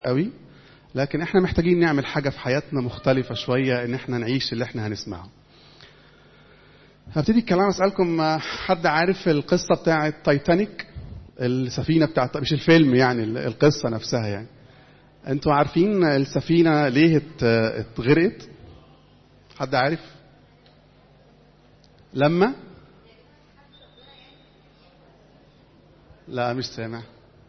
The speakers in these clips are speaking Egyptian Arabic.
قوي لكن احنا محتاجين نعمل حاجة في حياتنا مختلفة شوية ان احنا نعيش اللي احنا هنسمعه هبتدي الكلام اسألكم حد عارف القصة بتاعة تايتانيك السفينة بتاعت مش الفيلم يعني القصة نفسها يعني انتوا عارفين السفينة ليه اتغرقت حد عارف لما لا مش سامع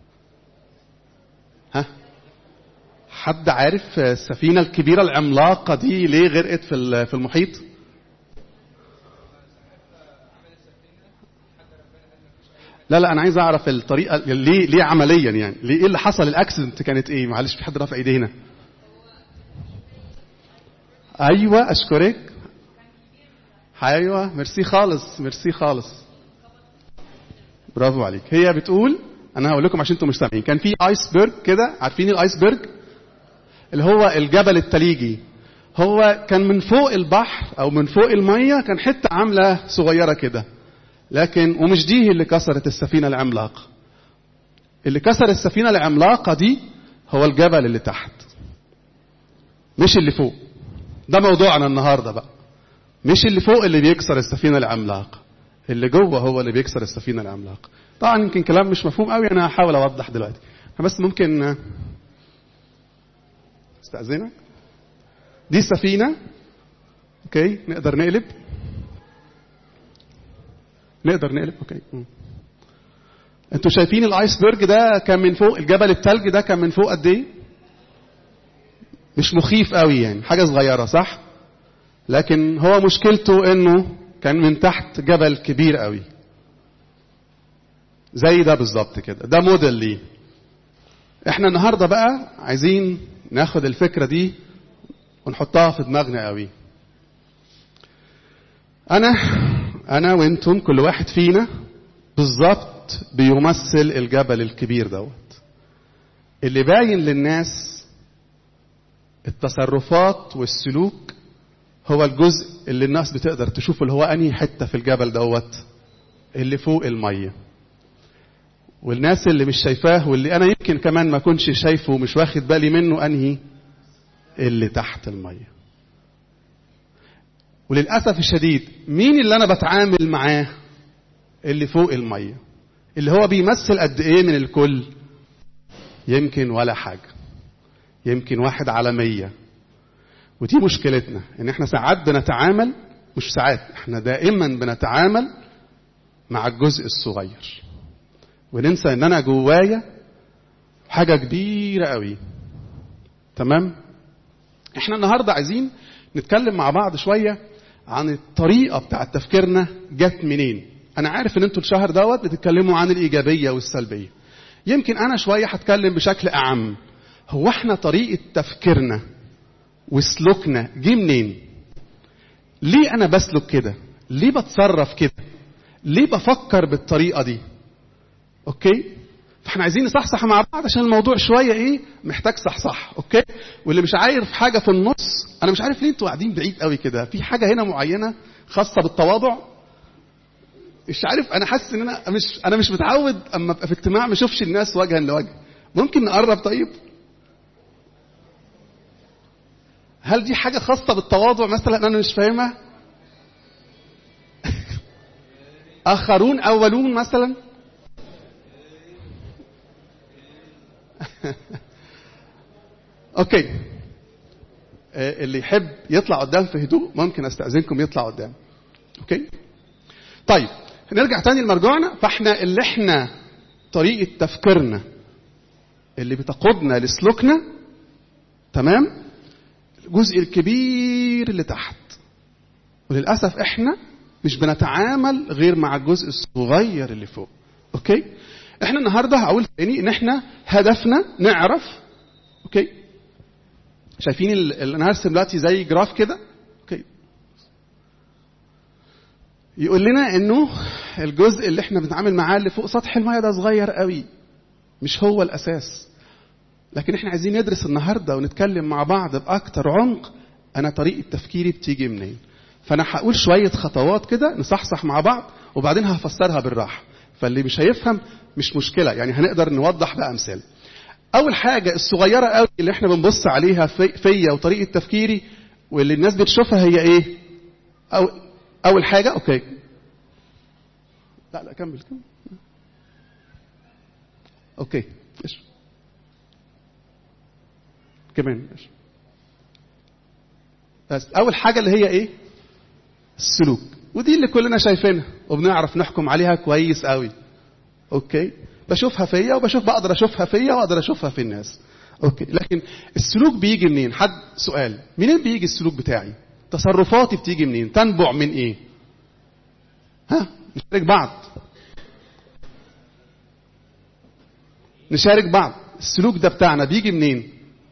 ها حد عارف السفينة الكبيرة العملاقة دي ليه غرقت في في المحيط لا لا انا عايز اعرف الطريقه ليه ليه عمليا يعني ليه ايه اللي حصل الاكسيدنت كانت ايه معلش في حد رافع ايديه هنا ايوه اشكرك ايوه ميرسي خالص ميرسي خالص برافو عليك هي بتقول انا هقول لكم عشان انتم مش سامعين كان في ايسبرج كده عارفين الايسبرج اللي هو الجبل التليجي هو كان من فوق البحر او من فوق الميه كان حته عامله صغيره كده لكن ومش دي اللي كسرت السفينه العملاقه اللي كسر السفينه العملاقه دي هو الجبل اللي تحت مش اللي فوق ده موضوعنا النهارده بقى مش اللي فوق اللي بيكسر السفينه العملاقه اللي جوه هو اللي بيكسر السفينه العملاقه طبعا يمكن كلام مش مفهوم قوي انا هحاول اوضح دلوقتي بس ممكن استاذنك دي السفينه اوكي نقدر نقلب نقدر نقلب اوكي انتوا شايفين الايسبرج ده كان من فوق الجبل التلج ده كان من فوق قد ايه مش مخيف قوي يعني حاجه صغيره صح لكن هو مشكلته انه كان من تحت جبل كبير قوي زي ده بالظبط كده ده موديل ليه احنا النهارده بقى عايزين ناخد الفكره دي ونحطها في دماغنا قوي انا انا وانتم كل واحد فينا بالظبط بيمثل الجبل الكبير دوت اللي باين للناس التصرفات والسلوك هو الجزء اللي الناس بتقدر تشوف اللي هو انهي حته في الجبل دوت اللي فوق الميه والناس اللي مش شايفاه واللي انا يمكن كمان ما كنتش شايفه ومش واخد بالي منه انهي اللي تحت الميه وللاسف الشديد مين اللي انا بتعامل معاه اللي فوق الميه اللي هو بيمثل قد ايه من الكل يمكن ولا حاجه يمكن واحد على مية ودي مشكلتنا ان احنا ساعات بنتعامل مش ساعات احنا دائما بنتعامل مع الجزء الصغير وننسى ان انا جوايا حاجه كبيره قوي تمام احنا النهارده عايزين نتكلم مع بعض شويه عن الطريقه بتاعه تفكيرنا جت منين انا عارف ان انتوا الشهر دوت بتتكلموا عن الايجابيه والسلبيه يمكن انا شويه هتكلم بشكل اعم هو احنا طريقه تفكيرنا وسلوكنا جه منين ليه انا بسلك كده ليه بتصرف كده ليه بفكر بالطريقه دي اوكي فاحنا عايزين نصحصح مع بعض عشان الموضوع شويه ايه محتاج صحصح اوكي واللي مش عارف حاجه في النص انا مش عارف ليه انتوا قاعدين بعيد قوي كده في حاجه هنا معينه خاصه بالتواضع مش عارف انا حاسس ان انا مش انا مش متعود اما ابقى في اجتماع ما اشوفش الناس وجها لوجه ممكن نقرب طيب هل دي حاجه خاصه بالتواضع مثلا انا مش فاهمها اخرون اولون مثلا اوكي اللي يحب يطلع قدام في هدوء ممكن استاذنكم يطلع قدام اوكي طيب نرجع تاني لمرجوعنا فاحنا اللي احنا طريقه تفكيرنا اللي بتقودنا لسلوكنا تمام الجزء الكبير اللي تحت وللاسف احنا مش بنتعامل غير مع الجزء الصغير اللي فوق اوكي احنا النهارده هقول تاني ان احنا هدفنا نعرف اوكي شايفين اللي انا هرسم دلوقتي زي جراف كده اوكي يقول لنا انه الجزء اللي احنا بنتعامل معاه اللي فوق سطح الميه ده صغير قوي مش هو الاساس لكن احنا عايزين ندرس النهارده ونتكلم مع بعض باكتر عمق انا طريقه تفكيري بتيجي منين فانا هقول شويه خطوات كده نصحصح مع بعض وبعدين هفسرها بالراحه فاللي مش هيفهم مش مشكله يعني هنقدر نوضح بامثله اول حاجه الصغيره قوي اللي احنا بنبص عليها في فيا وطريقه تفكيري واللي الناس بتشوفها هي ايه أو اول حاجه اوكي لا لا كمل كمل اوكي ايش كمان ايش بس اول حاجه اللي هي ايه السلوك ودي اللي كلنا شايفينها وبنعرف نحكم عليها كويس قوي اوكي بشوفها فيا وبشوف بقدر اشوفها فيا واقدر اشوفها في الناس اوكي لكن السلوك بيجي منين حد سؤال منين بيجي السلوك بتاعي تصرفاتي بتيجي منين تنبع من ايه ها نشارك بعض نشارك بعض السلوك ده بتاعنا بيجي منين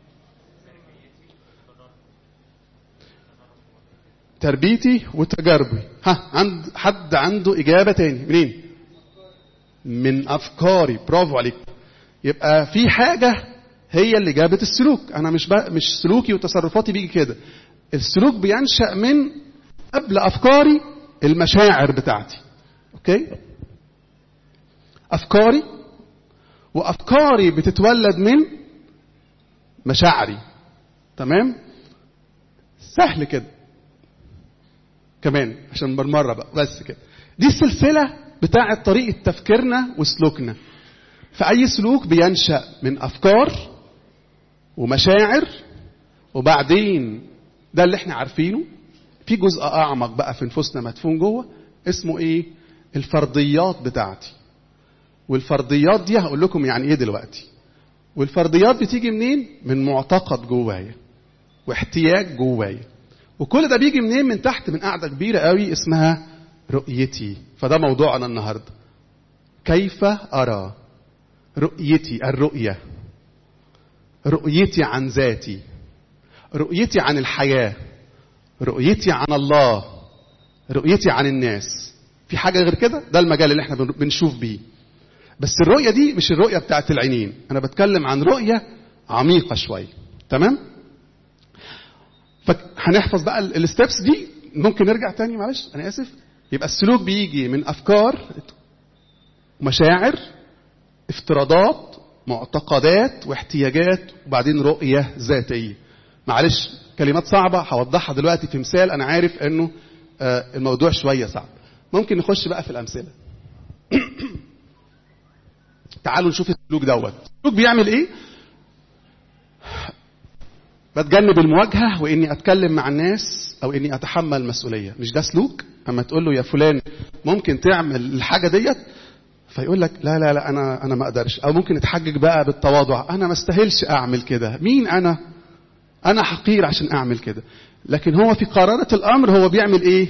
تربيتي وتجاربي ها عند حد عنده إجابة تاني منين من أفكاري برافو عليك يبقى في حاجة هي اللي جابت السلوك أنا مش بقى مش سلوكي وتصرفاتي بيجي كده السلوك بينشأ من قبل أفكاري المشاعر بتاعتي أوكي أفكاري وأفكاري بتتولد من مشاعري تمام سهل كده كمان عشان بالمرة بقى بس كده دي السلسلة بتاعة طريقة تفكيرنا وسلوكنا فأي سلوك بينشأ من أفكار ومشاعر وبعدين ده اللي احنا عارفينه في جزء أعمق بقى في نفوسنا مدفون جوه اسمه ايه الفرضيات بتاعتي والفرضيات دي هقول لكم يعني ايه دلوقتي والفرضيات بتيجي منين من معتقد جوايا واحتياج جوايا وكل ده بيجي منين من تحت من قاعده كبيره قوي اسمها رؤيتي فده موضوعنا النهارده كيف ارى رؤيتي الرؤيه رؤيتي عن ذاتي رؤيتي عن الحياه رؤيتي عن الله رؤيتي عن الناس في حاجه غير كده ده المجال اللي احنا بنشوف بيه بس الرؤيه دي مش الرؤيه بتاعت العينين انا بتكلم عن رؤيه عميقه شويه تمام فهنحفظ بقى الستبس دي ممكن نرجع تاني معلش انا اسف يبقى السلوك بيجي من افكار مشاعر افتراضات معتقدات واحتياجات وبعدين رؤيه ذاتيه معلش كلمات صعبه هوضحها دلوقتي في مثال انا عارف انه الموضوع شويه صعب ممكن نخش بقى في الامثله تعالوا نشوف السلوك دوت السلوك بيعمل ايه بتجنب المواجهه واني اتكلم مع الناس او اني اتحمل مسؤوليه مش ده سلوك اما تقول له يا فلان ممكن تعمل الحاجه ديت فيقول لك لا لا لا انا انا ما اقدرش او ممكن يتحجج بقى بالتواضع انا ما استاهلش اعمل كده مين انا انا حقير عشان اعمل كده لكن هو في قرارة الامر هو بيعمل ايه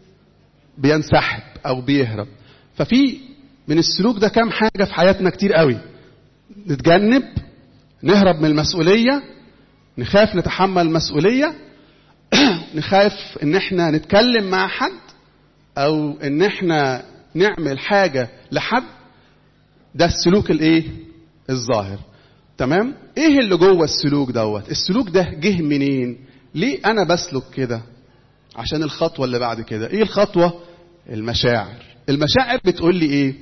بينسحب او بيهرب ففي من السلوك ده كام حاجة في حياتنا كتير قوي نتجنب نهرب من المسؤولية نخاف نتحمل مسؤولية نخاف ان احنا نتكلم مع حد او ان احنا نعمل حاجة لحد ده السلوك الايه الظاهر تمام ايه اللي جوه السلوك دوت السلوك ده جه منين ليه انا بسلك كده عشان الخطوة اللي بعد كده ايه الخطوة المشاعر المشاعر بتقول لي ايه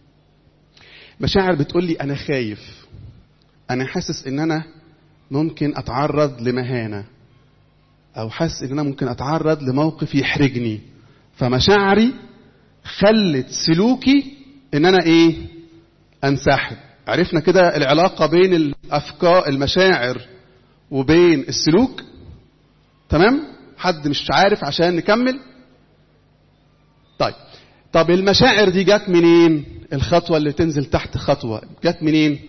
مشاعر بتقول لي انا خايف انا حاسس ان انا ممكن اتعرض لمهانة او حاسس ان انا ممكن اتعرض لموقف يحرجني فمشاعري خلت سلوكي ان انا ايه انسحب عرفنا كده العلاقة بين الافكار المشاعر وبين السلوك تمام حد مش عارف عشان نكمل طيب طب المشاعر دي جت منين الخطوة اللي تنزل تحت خطوة جت منين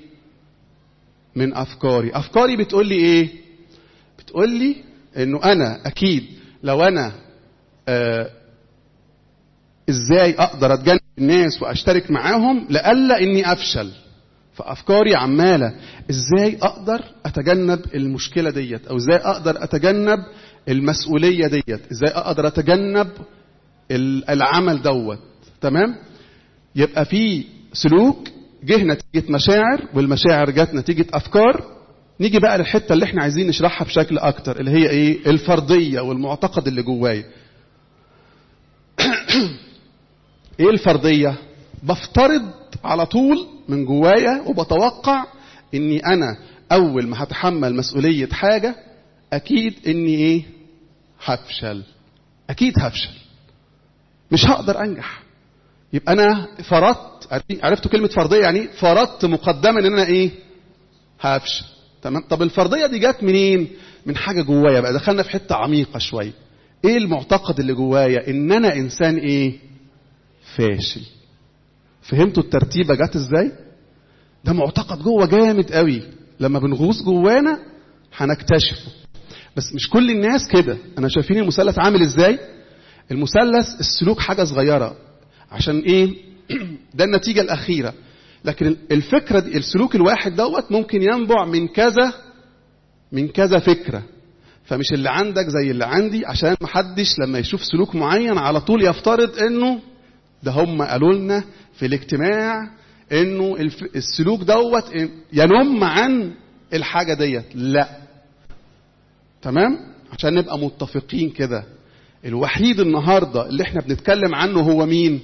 من افكاري افكاري بتقول لي ايه بتقول لي انه انا اكيد لو انا آه ازاي اقدر اتجنب الناس واشترك معاهم لألا اني افشل فافكاري عماله ازاي اقدر اتجنب المشكله ديت او ازاي اقدر اتجنب المسؤوليه ديت ازاي اقدر اتجنب العمل دوت تمام يبقى في سلوك جه نتيجه مشاعر والمشاعر جت نتيجه افكار نيجي بقى للحته اللي احنا عايزين نشرحها بشكل اكتر اللي هي ايه الفرضيه والمعتقد اللي جوايا ايه الفرضيه بفترض على طول من جوايا وبتوقع اني انا اول ما هتحمل مسؤوليه حاجه اكيد اني ايه هفشل اكيد هفشل مش هقدر انجح يبقى انا فرضت عرفتوا كلمه فرضيه يعني فرضت مقدما ان انا ايه هفشل تمام طب الفرضيه دي جت منين من حاجه جوايا بقى دخلنا في حته عميقه شويه ايه المعتقد اللي جوايا ان انا انسان ايه فاشل فهمتوا الترتيبه جت ازاي ده معتقد جوه جامد قوي لما بنغوص جوانا هنكتشفه بس مش كل الناس كده انا شايفين المثلث عامل ازاي المثلث السلوك حاجه صغيره عشان ايه ده النتيجه الاخيره لكن الفكره دي السلوك الواحد دوت ممكن ينبع من كذا من كذا فكره فمش اللي عندك زي اللي عندي عشان محدش لما يشوف سلوك معين على طول يفترض انه ده هم قالوا لنا في الاجتماع انه السلوك دوت ينم عن الحاجه ديت لا تمام عشان نبقى متفقين كده الوحيد النهارده اللي احنا بنتكلم عنه هو مين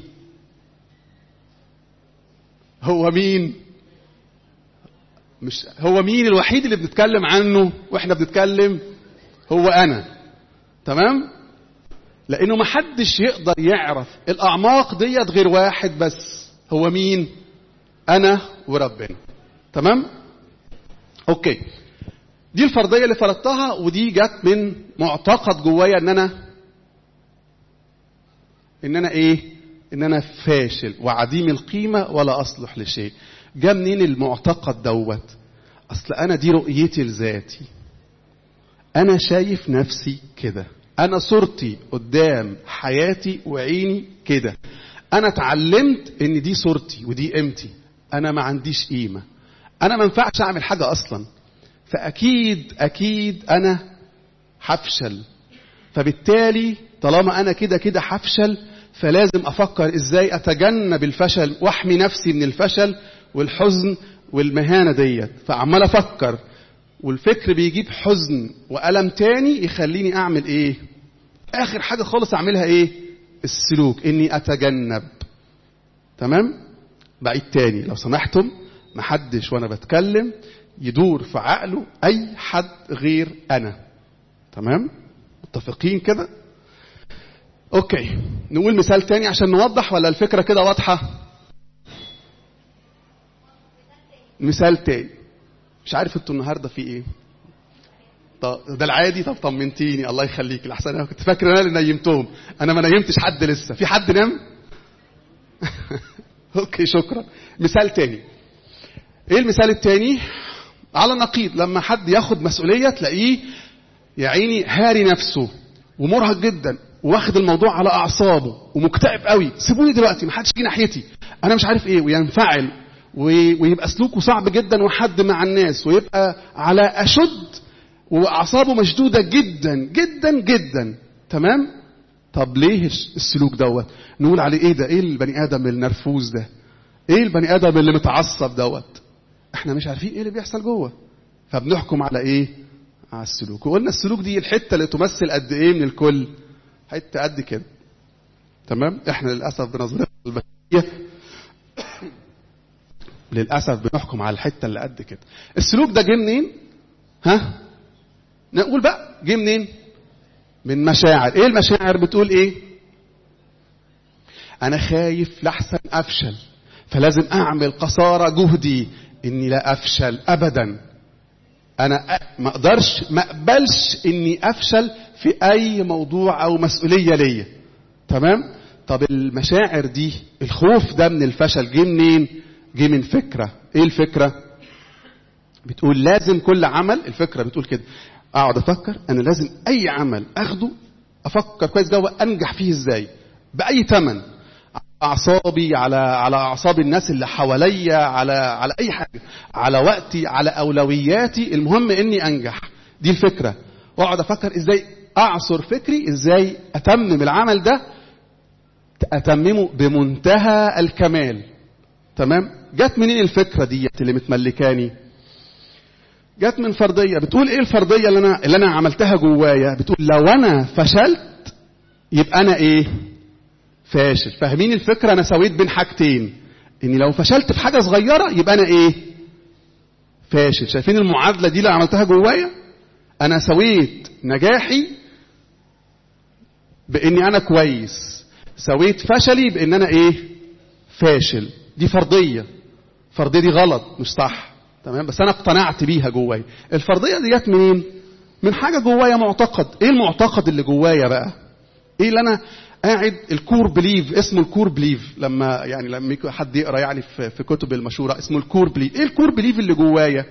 هو مين مش هو مين الوحيد اللي بنتكلم عنه واحنا بنتكلم هو انا تمام لانه ما حدش يقدر يعرف الاعماق ديت غير واحد بس هو مين انا وربنا تمام اوكي دي الفرضيه اللي فرضتها ودي جت من معتقد جوايا ان انا ان انا ايه ان انا فاشل وعديم القيمه ولا اصلح لشيء جاء منين المعتقد دوت اصل انا دي رؤيتي لذاتي انا شايف نفسي كده انا صورتي قدام حياتي وعيني كده انا اتعلمت ان دي صورتي ودي قيمتي انا ما عنديش قيمه انا ما ينفعش اعمل حاجه اصلا فاكيد اكيد انا هفشل فبالتالي طالما انا كده كده هفشل فلازم افكر ازاي اتجنب الفشل واحمي نفسي من الفشل والحزن والمهانه ديت فعمال افكر والفكر بيجيب حزن والم تاني يخليني اعمل ايه اخر حاجه خالص اعملها ايه السلوك اني اتجنب تمام بعيد تاني لو سمحتم محدش وانا بتكلم يدور في عقله اي حد غير انا تمام متفقين كده اوكي نقول مثال تاني عشان نوضح ولا الفكره كده واضحه مثال تاني مش عارف انتوا النهارده في ايه طب ده العادي طب طمنتيني الله يخليك لحسن انا كنت فاكر انا اللي نيمتهم انا ما نيمتش حد لسه في حد نام اوكي شكرا مثال تاني ايه المثال التاني على النقيض لما حد ياخد مسؤوليه تلاقيه يا عيني هاري نفسه ومرهق جدا واخد الموضوع على اعصابه ومكتئب قوي سيبوني دلوقتي ما حدش يجي ناحيتي انا مش عارف ايه وينفعل ويبقى سلوكه صعب جدا وحد مع الناس ويبقى على اشد واعصابه مشدوده جدا جدا جدا تمام طب ليه السلوك دوت نقول عليه ايه ده ايه البني ادم النرفوز ده ايه البني ادم اللي متعصب دوت احنا مش عارفين ايه اللي بيحصل جوه فبنحكم على ايه على السلوك وقلنا السلوك دي الحته اللي تمثل قد ايه من الكل حته قد كده تمام احنا للاسف بنظرتنا البشريه للاسف بنحكم على الحته اللي قد كده السلوك ده جه منين ها نقول بقى جه منين من مشاعر ايه المشاعر بتقول ايه انا خايف لحسن افشل فلازم اعمل قصارى جهدي اني لا افشل ابدا انا ما اقدرش ما اقبلش اني افشل في اي موضوع او مسؤوليه ليا تمام طب المشاعر دي الخوف ده من الفشل جه منين جه من فكره ايه الفكره بتقول لازم كل عمل الفكره بتقول كده اقعد افكر انا لازم اي عمل اخده افكر كويس جوه انجح فيه ازاي باي ثمن اعصابي على على اعصاب الناس اللي حواليا على على اي حاجه على وقتي على اولوياتي المهم اني انجح دي الفكره واقعد افكر ازاي اعصر فكري ازاي اتمم العمل ده اتممه بمنتهى الكمال تمام جت منين الفكره ديت اللي متملكاني جت من فرضيه بتقول ايه الفرضيه اللي انا اللي انا عملتها جوايا بتقول لو انا فشلت يبقى انا ايه فاشل فاهمين الفكره انا سويت بين حاجتين اني لو فشلت في حاجه صغيره يبقى انا ايه فاشل شايفين المعادله دي اللي عملتها جوايا انا سويت نجاحي باني انا كويس سويت فشلي بان انا ايه فاشل دي فرضيه الفرضيه دي غلط مش صح تمام بس انا اقتنعت بيها جوايا الفرضيه دي جت منين من حاجه جوايا معتقد ايه المعتقد اللي جوايا بقى ايه اللي انا قاعد الكور بليف اسمه الكور بليف لما يعني لما يكون حد يقرا يعني في, في كتب المشهوره اسمه الكور بليف ايه الكور بليف اللي جوايا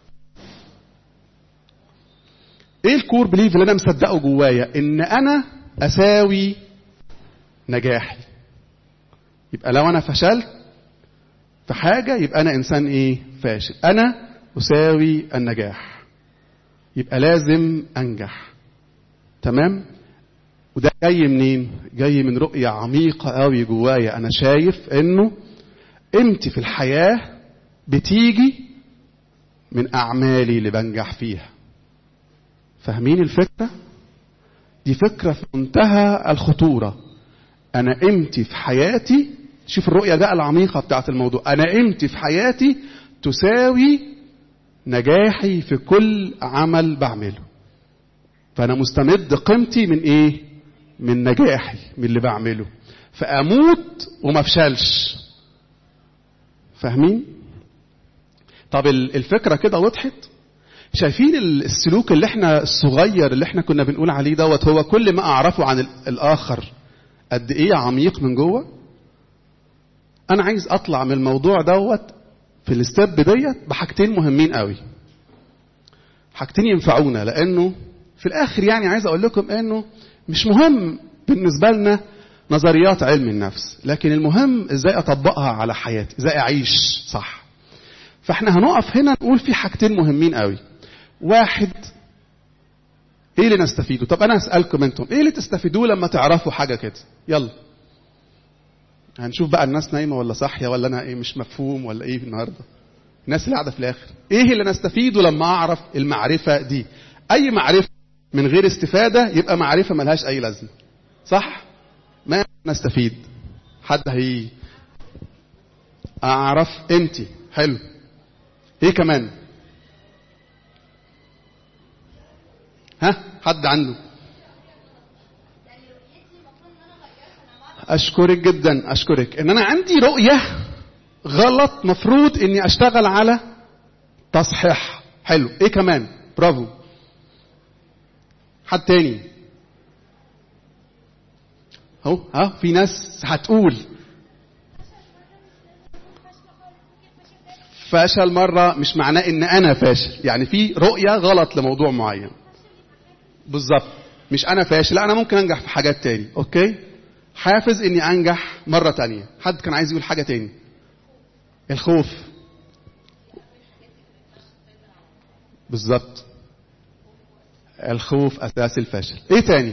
ايه الكور بليف اللي انا مصدقه جوايا ان انا اساوي نجاحي يبقى لو انا فشلت في حاجه يبقى انا انسان ايه فاشل انا اساوي النجاح يبقى لازم انجح تمام وده جاي منين جاي من رؤيه عميقه قوي جوايا انا شايف انه قيمتي في الحياه بتيجي من اعمالي اللي بنجح فيها فاهمين الفكره دي فكره في منتهى الخطوره انا قيمتي في حياتي شوف الرؤيه بقى العميقه بتاعت الموضوع انا قيمتي في حياتي تساوي نجاحي في كل عمل بعمله فانا مستمد قيمتي من ايه من نجاحي من اللي بعمله فاموت وما افشلش فاهمين طب الفكره كده وضحت شايفين السلوك اللي احنا الصغير اللي احنا كنا بنقول عليه دوت هو كل ما اعرفه عن الاخر قد ايه عميق من جوه انا عايز اطلع من الموضوع دوت في الستيب ديت بحاجتين مهمين قوي حاجتين ينفعونا لانه في الاخر يعني عايز اقول لكم انه مش مهم بالنسبه لنا نظريات علم النفس لكن المهم ازاي اطبقها على حياتي ازاي اعيش صح فاحنا هنقف هنا نقول في حاجتين مهمين قوي واحد ايه اللي نستفيده طب انا اسالكم انتم ايه اللي تستفيدوه لما تعرفوا حاجه كده يلا هنشوف بقى الناس نايمه ولا صاحيه ولا انا ايه مش مفهوم ولا ايه النهارده الناس اللي قاعده في الاخر ايه اللي نستفيده لما اعرف المعرفه دي اي معرفه من غير استفاده يبقى معرفه ملهاش اي لازمه صح ما نستفيد حد هي اعرف قيمتي حلو ايه كمان ها حد عنده اشكرك جدا اشكرك ان انا عندي رؤيه غلط مفروض اني اشتغل على تصحيح حلو ايه كمان برافو حد تاني اهو ها في ناس هتقول فشل مرة مش معناه ان انا فاشل يعني في رؤية غلط لموضوع معين بالظبط مش انا فاشل لا انا ممكن انجح في حاجات تاني اوكي حافز اني انجح مرة تانية حد كان عايز يقول حاجة تاني الخوف بالظبط الخوف اساس الفشل ايه تاني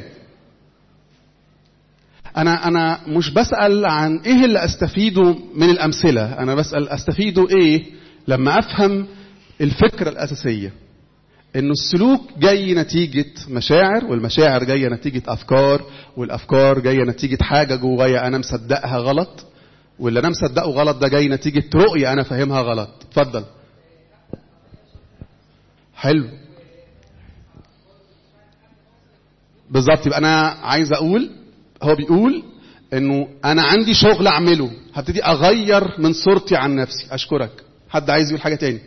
انا انا مش بسال عن ايه اللي استفيده من الامثله انا بسال استفيده ايه لما افهم الفكره الاساسيه انه السلوك جاي نتيجه مشاعر والمشاعر جايه نتيجه افكار والافكار جايه نتيجه حاجه جوايا انا مصدقها غلط واللي انا مصدقه غلط ده جاي نتيجه رؤيه انا فاهمها غلط اتفضل حلو بالظبط يبقى انا عايز اقول هو بيقول انه انا عندي شغل اعمله هبتدي اغير من صورتي عن نفسي اشكرك حد عايز يقول حاجه تاني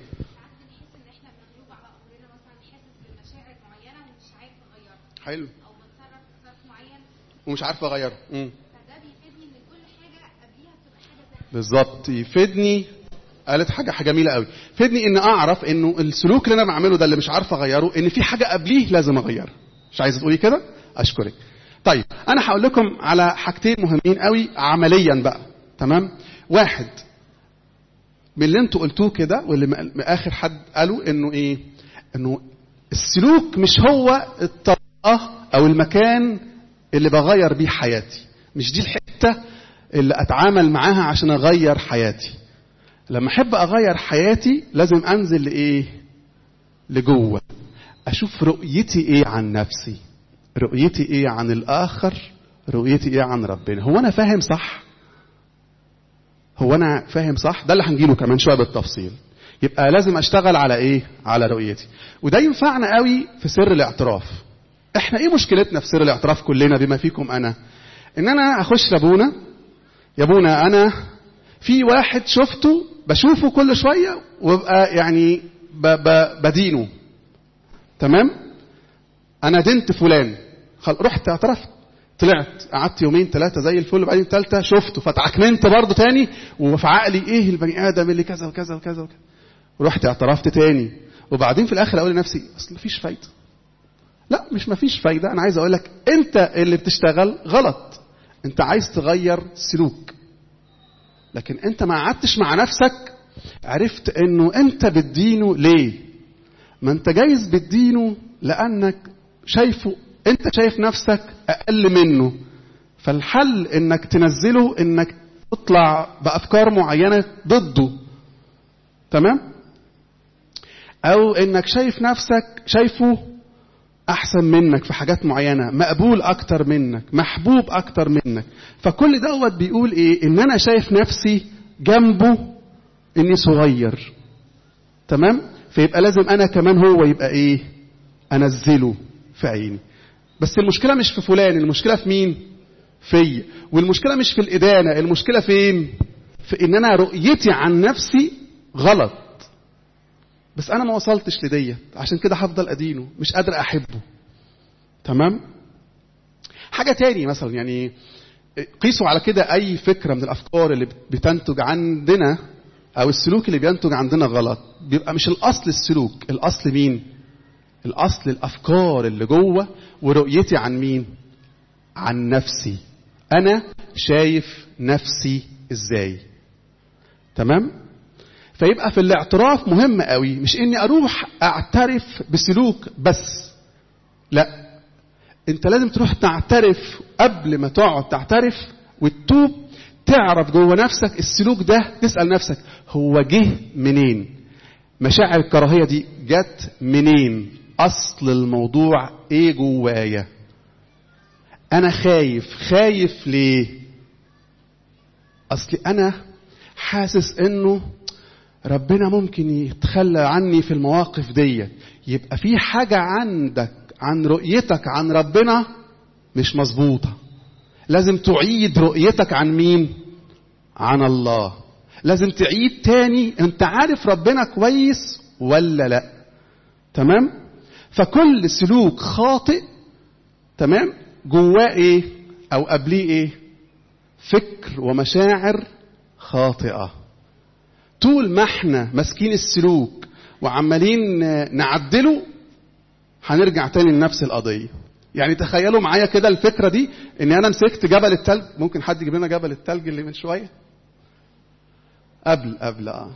حلو او بتصرف تصرف معين ومش عارف اغيره مم. فده بيفيدني ان كل حاجه قبليها بتبقى حاجه ثانيه بالظبط يفيدني قالت حاجه حاجه جميله قوي فيدني ان اعرف انه السلوك اللي انا بعمله ده اللي مش عارف اغيره ان في حاجه قبليه لازم اغيرها مش عايز تقولي كده اشكرك طيب انا هقول لكم على حاجتين مهمين قوي عمليا بقى تمام واحد من اللي انتوا قلتوه كده واللي م- اخر حد قالوا انه ايه انه السلوك مش هو الطريقه او المكان اللي بغير بيه حياتي مش دي الحته اللي اتعامل معاها عشان اغير حياتي لما احب اغير حياتي لازم انزل لايه لجوه اشوف رؤيتي ايه عن نفسي رؤيتي ايه عن الاخر رؤيتي ايه عن ربنا هو انا فاهم صح هو انا فاهم صح ده اللي هنجيله كمان شويه بالتفصيل يبقى لازم اشتغل على ايه على رؤيتي وده ينفعنا قوي في سر الاعتراف احنا ايه مشكلتنا في سر الاعتراف كلنا بما فيكم انا ان انا اخش لابونا يا ابونا انا في واحد شفته بشوفه كل شويه وابقى يعني ب ب بدينه تمام انا دنت فلان خل... رحت اعترفت طلعت قعدت يومين ثلاثة زي الفل وبعدين ثالثة شفته فتعكننت برضه تاني وفي عقلي ايه البني ادم اللي كذا وكذا وكذا وكذا ورحت اعترفت تاني وبعدين في الاخر اقول لنفسي اصل مفيش فايدة لا مش مفيش فايدة انا عايز اقول لك انت اللي بتشتغل غلط انت عايز تغير سلوك لكن انت ما قعدتش مع نفسك عرفت انه انت بتدينه ليه ما انت جايز بتدينه لانك شايفه انت شايف نفسك اقل منه فالحل انك تنزله انك تطلع بافكار معينه ضده تمام او انك شايف نفسك شايفه احسن منك في حاجات معينه مقبول اكتر منك محبوب اكتر منك فكل دوت بيقول ايه ان انا شايف نفسي جنبه اني صغير تمام فيبقى لازم انا كمان هو يبقى ايه انزله في عيني بس المشكله مش في فلان المشكله في مين في والمشكله مش في الادانه المشكله فين في ان انا رؤيتي عن نفسي غلط بس انا ما وصلتش لديت عشان كده هفضل ادينه مش قادر احبه تمام حاجه تاني مثلا يعني قيسوا على كده اي فكره من الافكار اللي بتنتج عندنا او السلوك اللي بينتج عندنا غلط بيبقى مش الاصل السلوك الاصل مين الاصل الافكار اللي جوه ورؤيتي عن مين عن نفسي انا شايف نفسي ازاي تمام فيبقى في الاعتراف مهم قوي مش اني اروح اعترف بسلوك بس لا انت لازم تروح تعترف قبل ما تقعد تعترف وتتوب تعرف جوه نفسك السلوك ده تسال نفسك هو جه منين مشاعر الكراهيه دي جت منين اصل الموضوع ايه جوايا انا خايف خايف ليه اصلي انا حاسس انه ربنا ممكن يتخلى عني في المواقف دي يبقى في حاجة عندك عن رؤيتك عن ربنا مش مظبوطة لازم تعيد رؤيتك عن مين عن الله لازم تعيد تاني انت عارف ربنا كويس ولا لا تمام فكل سلوك خاطئ تمام جواه ايه او قبليه ايه فكر ومشاعر خاطئه طول ما احنا ماسكين السلوك وعمالين نعدله هنرجع تاني لنفس القضيه يعني تخيلوا معايا كده الفكره دي ان انا مسكت جبل التلج ممكن حد يجيب لنا جبل التلج اللي من شويه قبل قبل اه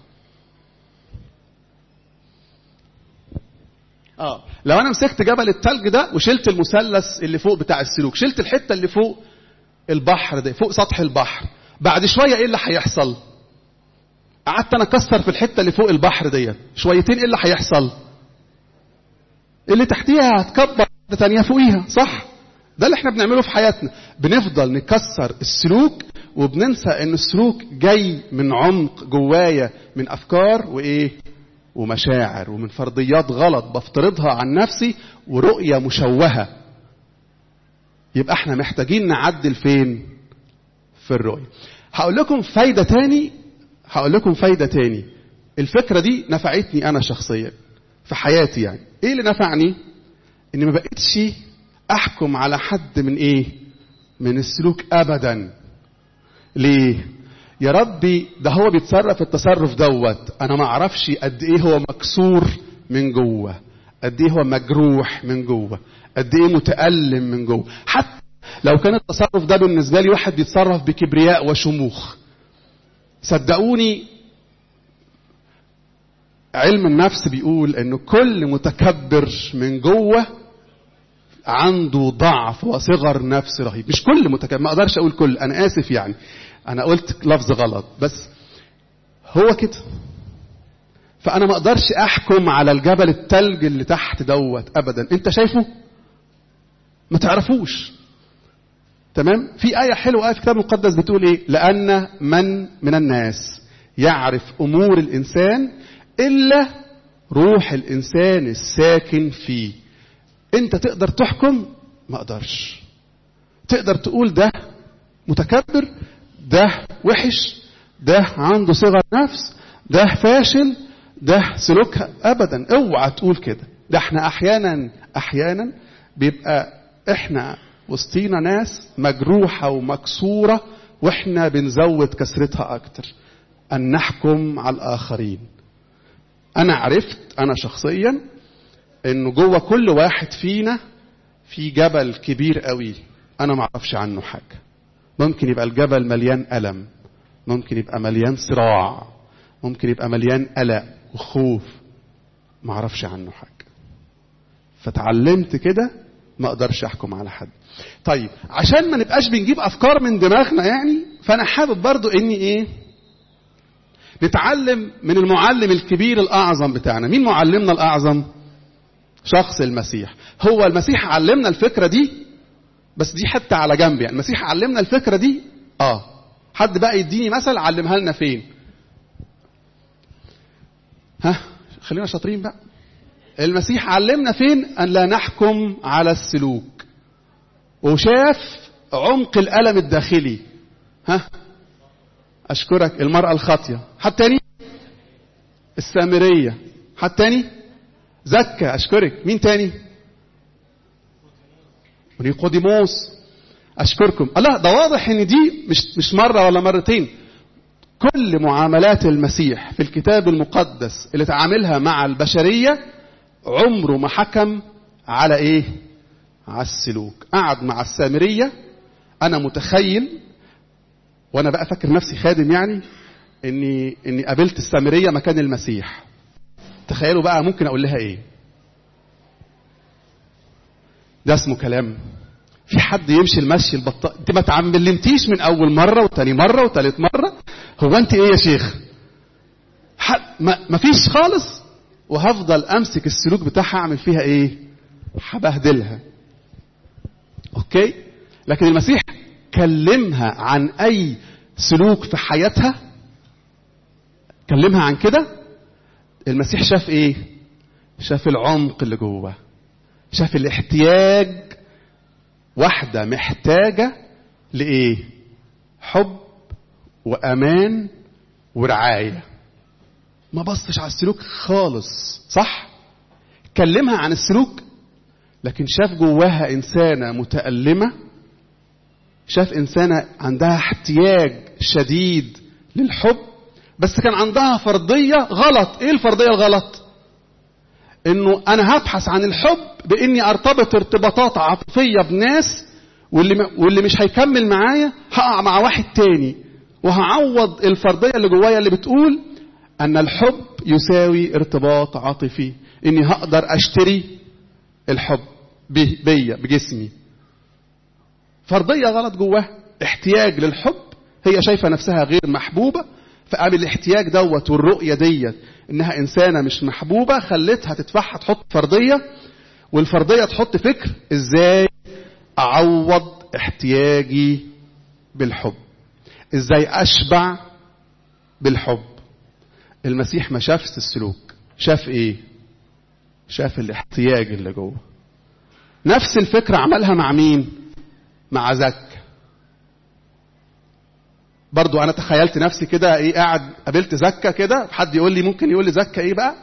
اه لو انا مسكت جبل التلج ده وشلت المثلث اللي فوق بتاع السلوك شلت الحته اللي فوق البحر ده فوق سطح البحر بعد شويه ايه اللي هيحصل قعدت انا اكسر في الحته اللي فوق البحر ديت شويتين ايه اللي هيحصل اللي تحتيها هتكبر تانية فوقيها صح ده اللي احنا بنعمله في حياتنا بنفضل نكسر السلوك وبننسى ان السلوك جاي من عمق جوايا من افكار وايه ومشاعر ومن فرضيات غلط بفترضها عن نفسي ورؤية مشوهة يبقى احنا محتاجين نعدل فين في الرؤية هقول لكم فايدة تاني هقول لكم فايدة تاني الفكرة دي نفعتني أنا شخصيا في حياتي يعني إيه اللي نفعني إني ما بقتش أحكم على حد من إيه من السلوك أبدا ليه يا ربي ده هو بيتصرف التصرف دوت أنا ما أعرفش قد إيه هو مكسور من جوه قد إيه هو مجروح من جوه قد إيه متألم من جوه حتى لو كان التصرف ده بالنسبة لي واحد بيتصرف بكبرياء وشموخ صدقوني علم النفس بيقول انه كل متكبر من جوه عنده ضعف وصغر نفس رهيب مش كل متكبر ما اقدرش اقول كل انا اسف يعني انا قلت لفظ غلط بس هو كده فانا ما اقدرش احكم على الجبل التلج اللي تحت دوت ابدا انت شايفه ما تعرفوش تمام في آية حلوة آية في الكتاب المقدس بتقول إيه لأن من من الناس يعرف أمور الإنسان إلا روح الإنسان الساكن فيه أنت تقدر تحكم ما أقدرش تقدر تقول ده متكبر ده وحش ده عنده صغر نفس ده فاشل ده سلوكها ابدا اوعى تقول كده ده احنا احيانا احيانا بيبقى احنا وسطينا ناس مجروحة ومكسورة واحنا بنزود كسرتها اكتر ان نحكم على الاخرين انا عرفت انا شخصيا انه جوه كل واحد فينا في جبل كبير قوي انا ما اعرفش عنه حاجه ممكن يبقى الجبل مليان الم ممكن يبقى مليان صراع ممكن يبقى مليان قلق وخوف ما اعرفش عنه حاجه فتعلمت كده ما اقدرش احكم على حد طيب عشان ما نبقاش بنجيب افكار من دماغنا يعني فانا حابب برضو اني ايه نتعلم من المعلم الكبير الاعظم بتاعنا مين معلمنا الاعظم شخص المسيح هو المسيح علمنا الفكره دي بس دي حتى على جنب يعني المسيح علمنا الفكره دي اه حد بقى يديني مثل علمها لنا فين ها خلينا شاطرين بقى المسيح علمنا فين ان لا نحكم على السلوك وشاف عمق الالم الداخلي ها اشكرك المراه الخاطيه حد تاني السامريه حد تاني زكى اشكرك مين تاني ونيقوديموس اشكركم الله ده واضح ان دي مش مش مره ولا مرتين كل معاملات المسيح في الكتاب المقدس اللي تعاملها مع البشريه عمره ما حكم على ايه على السلوك قعد مع السامريه انا متخيل وانا بقى فاكر نفسي خادم يعني اني اني قابلت السامريه مكان المسيح تخيلوا بقى ممكن اقول لها ايه ده اسمه كلام في حد يمشي المشي البطاء انت ما تعلمتيش من اول مره وتاني مره وتالت مره هو انت ايه يا شيخ حد ما, ما فيش خالص وهفضل امسك السلوك بتاعها اعمل فيها ايه هبهدلها اوكي لكن المسيح كلمها عن اي سلوك في حياتها كلمها عن كده المسيح شاف ايه شاف العمق اللي جوه شاف الاحتياج واحده محتاجه لايه حب وامان ورعايه ما بصش على السلوك خالص صح كلمها عن السلوك لكن شاف جواها انسانه متالمه شاف انسانه عندها احتياج شديد للحب بس كان عندها فرضيه غلط ايه الفرضيه الغلط انه انا هبحث عن الحب باني ارتبط ارتباطات عاطفيه بناس واللي واللي مش هيكمل معايا هقع مع واحد تاني وهعوض الفرضيه اللي جوايا اللي بتقول ان الحب يساوي ارتباط عاطفي اني هقدر اشتري الحب بيا بجسمي فرضيه غلط جواها احتياج للحب هي شايفه نفسها غير محبوبه فقام الاحتياج دوت والرؤيه ديت انها انسانه مش محبوبه خلتها تدفعها تحط فرضيه والفرضيه تحط فكر ازاي اعوض احتياجي بالحب ازاي اشبع بالحب المسيح ما شافش السلوك شاف ايه شاف الاحتياج اللي جوه نفس الفكره عملها مع مين مع زك برضو انا تخيلت نفسي كده ايه قاعد قابلت زكه كده حد يقول لي ممكن يقول لي زكه ايه بقى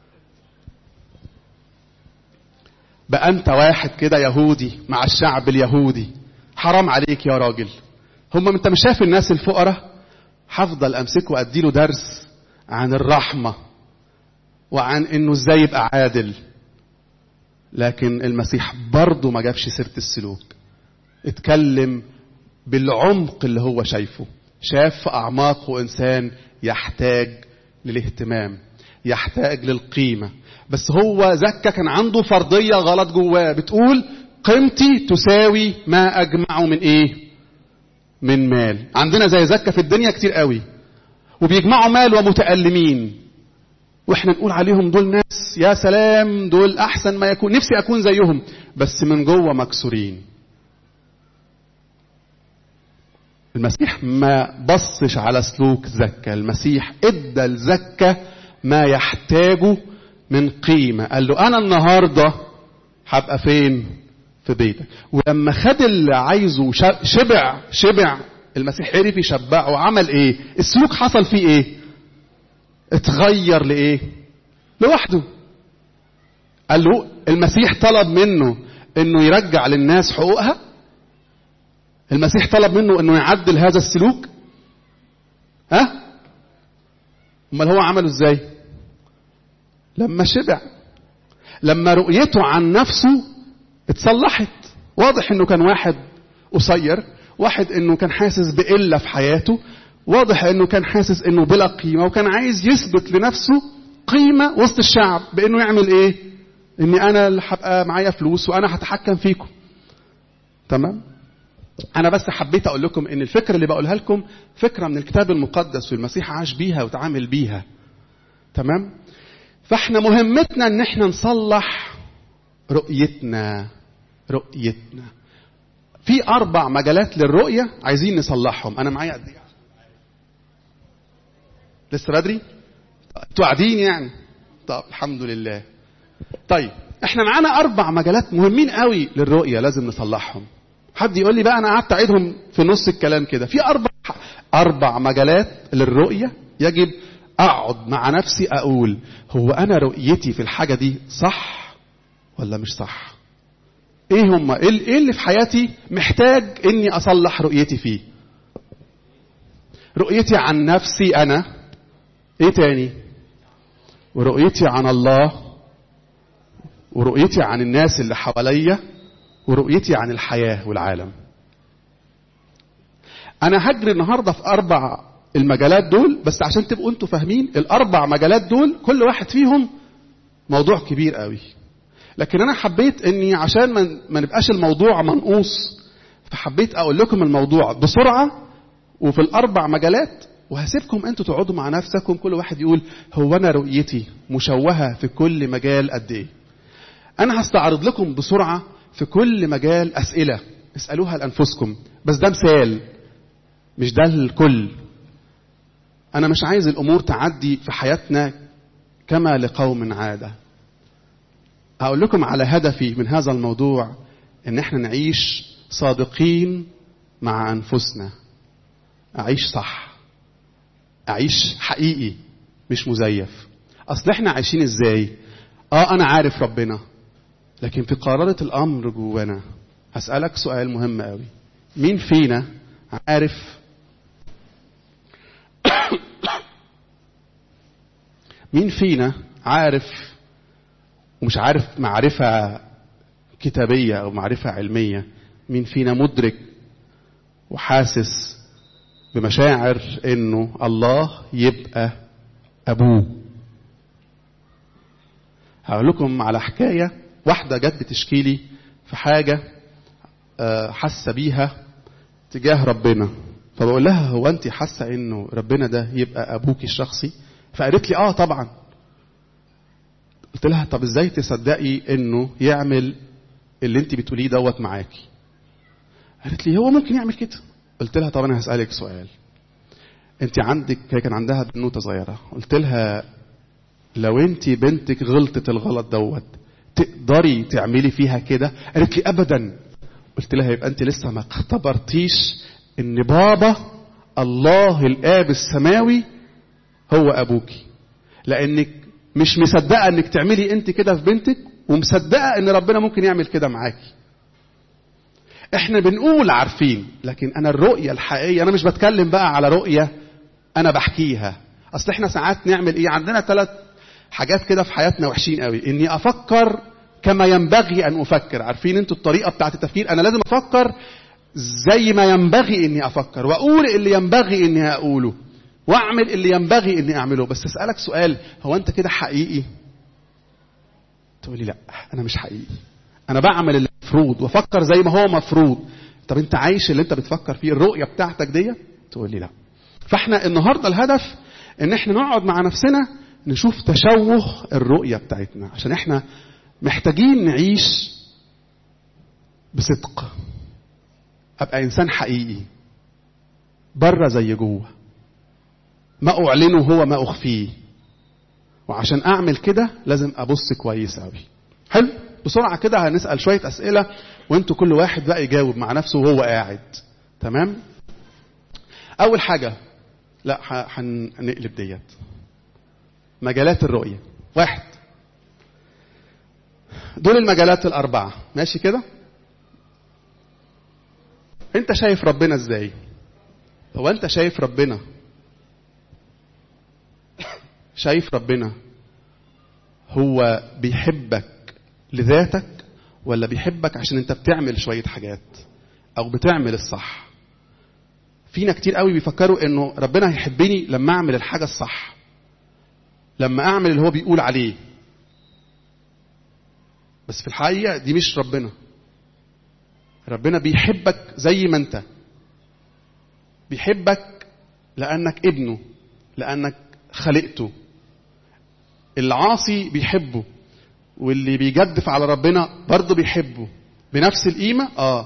بقى انت واحد كده يهودي مع الشعب اليهودي حرام عليك يا راجل هم انت مش شايف الناس الفقراء هفضل امسكه واديله درس عن الرحمه وعن انه ازاي يبقى عادل لكن المسيح برضه ما جابش سيره السلوك اتكلم بالعمق اللي هو شايفه شاف في أعماقه إنسان يحتاج للاهتمام يحتاج للقيمة بس هو زكا كان عنده فرضية غلط جواه بتقول قيمتي تساوي ما أجمعه من إيه من مال عندنا زي زكا في الدنيا كتير قوي وبيجمعوا مال ومتألمين واحنا نقول عليهم دول ناس يا سلام دول احسن ما يكون نفسي اكون زيهم بس من جوه مكسورين المسيح ما بصش على سلوك زكا المسيح ادى لزكا ما يحتاجه من قيمة قال له أنا النهاردة هبقى فين في بيتك ولما خد اللي عايزه شبع شبع المسيح عرف يشبعه وعمل ايه السلوك حصل فيه ايه اتغير لايه لوحده قال له المسيح طلب منه انه يرجع للناس حقوقها المسيح طلب منه انه يعدل هذا السلوك ها امال هو عمله ازاي لما شبع لما رؤيته عن نفسه اتصلحت واضح انه كان واحد قصير واحد انه كان حاسس بقله في حياته واضح انه كان حاسس انه بلا قيمه وكان عايز يثبت لنفسه قيمه وسط الشعب بانه يعمل ايه اني انا اللي هبقى معايا فلوس وانا هتحكم فيكم تمام انا بس حبيت اقول لكم ان الفكره اللي بقولها لكم فكره من الكتاب المقدس والمسيح عاش بيها وتعامل بيها تمام فاحنا مهمتنا ان احنا نصلح رؤيتنا رؤيتنا في اربع مجالات للرؤيه عايزين نصلحهم انا معايا قد ايه لسه بدري انتوا قاعدين يعني طب الحمد لله طيب احنا معانا اربع مجالات مهمين قوي للرؤيه لازم نصلحهم حد يقول لي بقى انا قعدت اعيدهم في نص الكلام كده في اربع اربع مجالات للرؤيه يجب اقعد مع نفسي اقول هو انا رؤيتي في الحاجه دي صح ولا مش صح ايه هم ايه اللي في حياتي محتاج اني اصلح رؤيتي فيه رؤيتي عن نفسي انا ايه تاني ورؤيتي عن الله ورؤيتي عن الناس اللي حواليا ورؤيتي عن الحياة والعالم أنا هجري النهاردة في أربع المجالات دول بس عشان تبقوا أنتوا فاهمين الأربع مجالات دول كل واحد فيهم موضوع كبير قوي لكن أنا حبيت إني عشان ما نبقاش الموضوع منقوص فحبيت أقول لكم الموضوع بسرعة وفي الأربع مجالات وهسيبكم أنتوا تقعدوا مع نفسكم كل واحد يقول هو أنا رؤيتي مشوهة في كل مجال قد إيه أنا هستعرض لكم بسرعة في كل مجال أسئلة اسألوها لأنفسكم بس ده مثال مش ده الكل أنا مش عايز الأمور تعدي في حياتنا كما لقوم عادة هقول لكم على هدفي من هذا الموضوع إن احنا نعيش صادقين مع أنفسنا أعيش صح أعيش حقيقي مش مزيف أصل احنا عايشين إزاي آه أنا عارف ربنا لكن في قرارة الأمر جوانا هسألك سؤال مهم قوي مين فينا عارف مين فينا عارف ومش عارف معرفة كتابية أو معرفة علمية مين فينا مدرك وحاسس بمشاعر إنه الله يبقى أبوه هقول لكم على حكاية واحدة جت بتشكي لي في حاجة حاسة بيها تجاه ربنا فبقول لها هو أنت حاسة إنه ربنا ده يبقى أبوك الشخصي فقالت لي آه طبعا قلت لها طب إزاي تصدقي إنه يعمل اللي أنت بتقوليه دوت معاكي قالت لي هو ممكن يعمل كده قلت لها طب أنا هسألك سؤال أنت عندك هي كان عندها بنوتة صغيرة قلت لها لو أنت بنتك غلطت الغلط دوت تقدري تعملي فيها كده قالت لي ابدا قلت لها يبقى انت لسه ما اختبرتيش ان بابا الله الاب السماوي هو ابوكي لانك مش مصدقه انك تعملي انت كده في بنتك ومصدقه ان ربنا ممكن يعمل كده معاكي احنا بنقول عارفين لكن انا الرؤيه الحقيقيه انا مش بتكلم بقى على رؤيه انا بحكيها اصل احنا ساعات نعمل ايه عندنا ثلاث حاجات كده في حياتنا وحشين قوي اني افكر كما ينبغي ان افكر عارفين انتوا الطريقه بتاعت التفكير انا لازم افكر زي ما ينبغي اني افكر واقول اللي ينبغي اني اقوله واعمل اللي ينبغي اني اعمله بس اسالك سؤال هو انت كده حقيقي تقولي لا انا مش حقيقي انا بعمل اللي مفروض وافكر زي ما هو مفروض طب انت عايش اللي انت بتفكر فيه الرؤيه بتاعتك دي تقولي لا فاحنا النهارده الهدف ان احنا نقعد مع نفسنا نشوف تشوه الرؤية بتاعتنا عشان احنا محتاجين نعيش بصدق ابقى انسان حقيقي بره زي جوه ما اعلنه هو ما اخفيه وعشان اعمل كده لازم ابص كويس قوي حلو بسرعه كده هنسال شويه اسئله وانتوا كل واحد بقى يجاوب مع نفسه وهو قاعد تمام اول حاجه لا ح- هنقلب ديت مجالات الرؤيه واحد دول المجالات الاربعه ماشي كده انت شايف ربنا ازاي هو انت شايف ربنا شايف ربنا هو بيحبك لذاتك ولا بيحبك عشان انت بتعمل شوية حاجات او بتعمل الصح فينا كتير قوي بيفكروا انه ربنا هيحبني لما اعمل الحاجة الصح لما اعمل اللي هو بيقول عليه بس في الحقيقة دي مش ربنا ربنا بيحبك زي ما انت بيحبك لانك ابنه لانك خلقته العاصي بيحبه واللي بيجدف على ربنا برضه بيحبه بنفس القيمة اه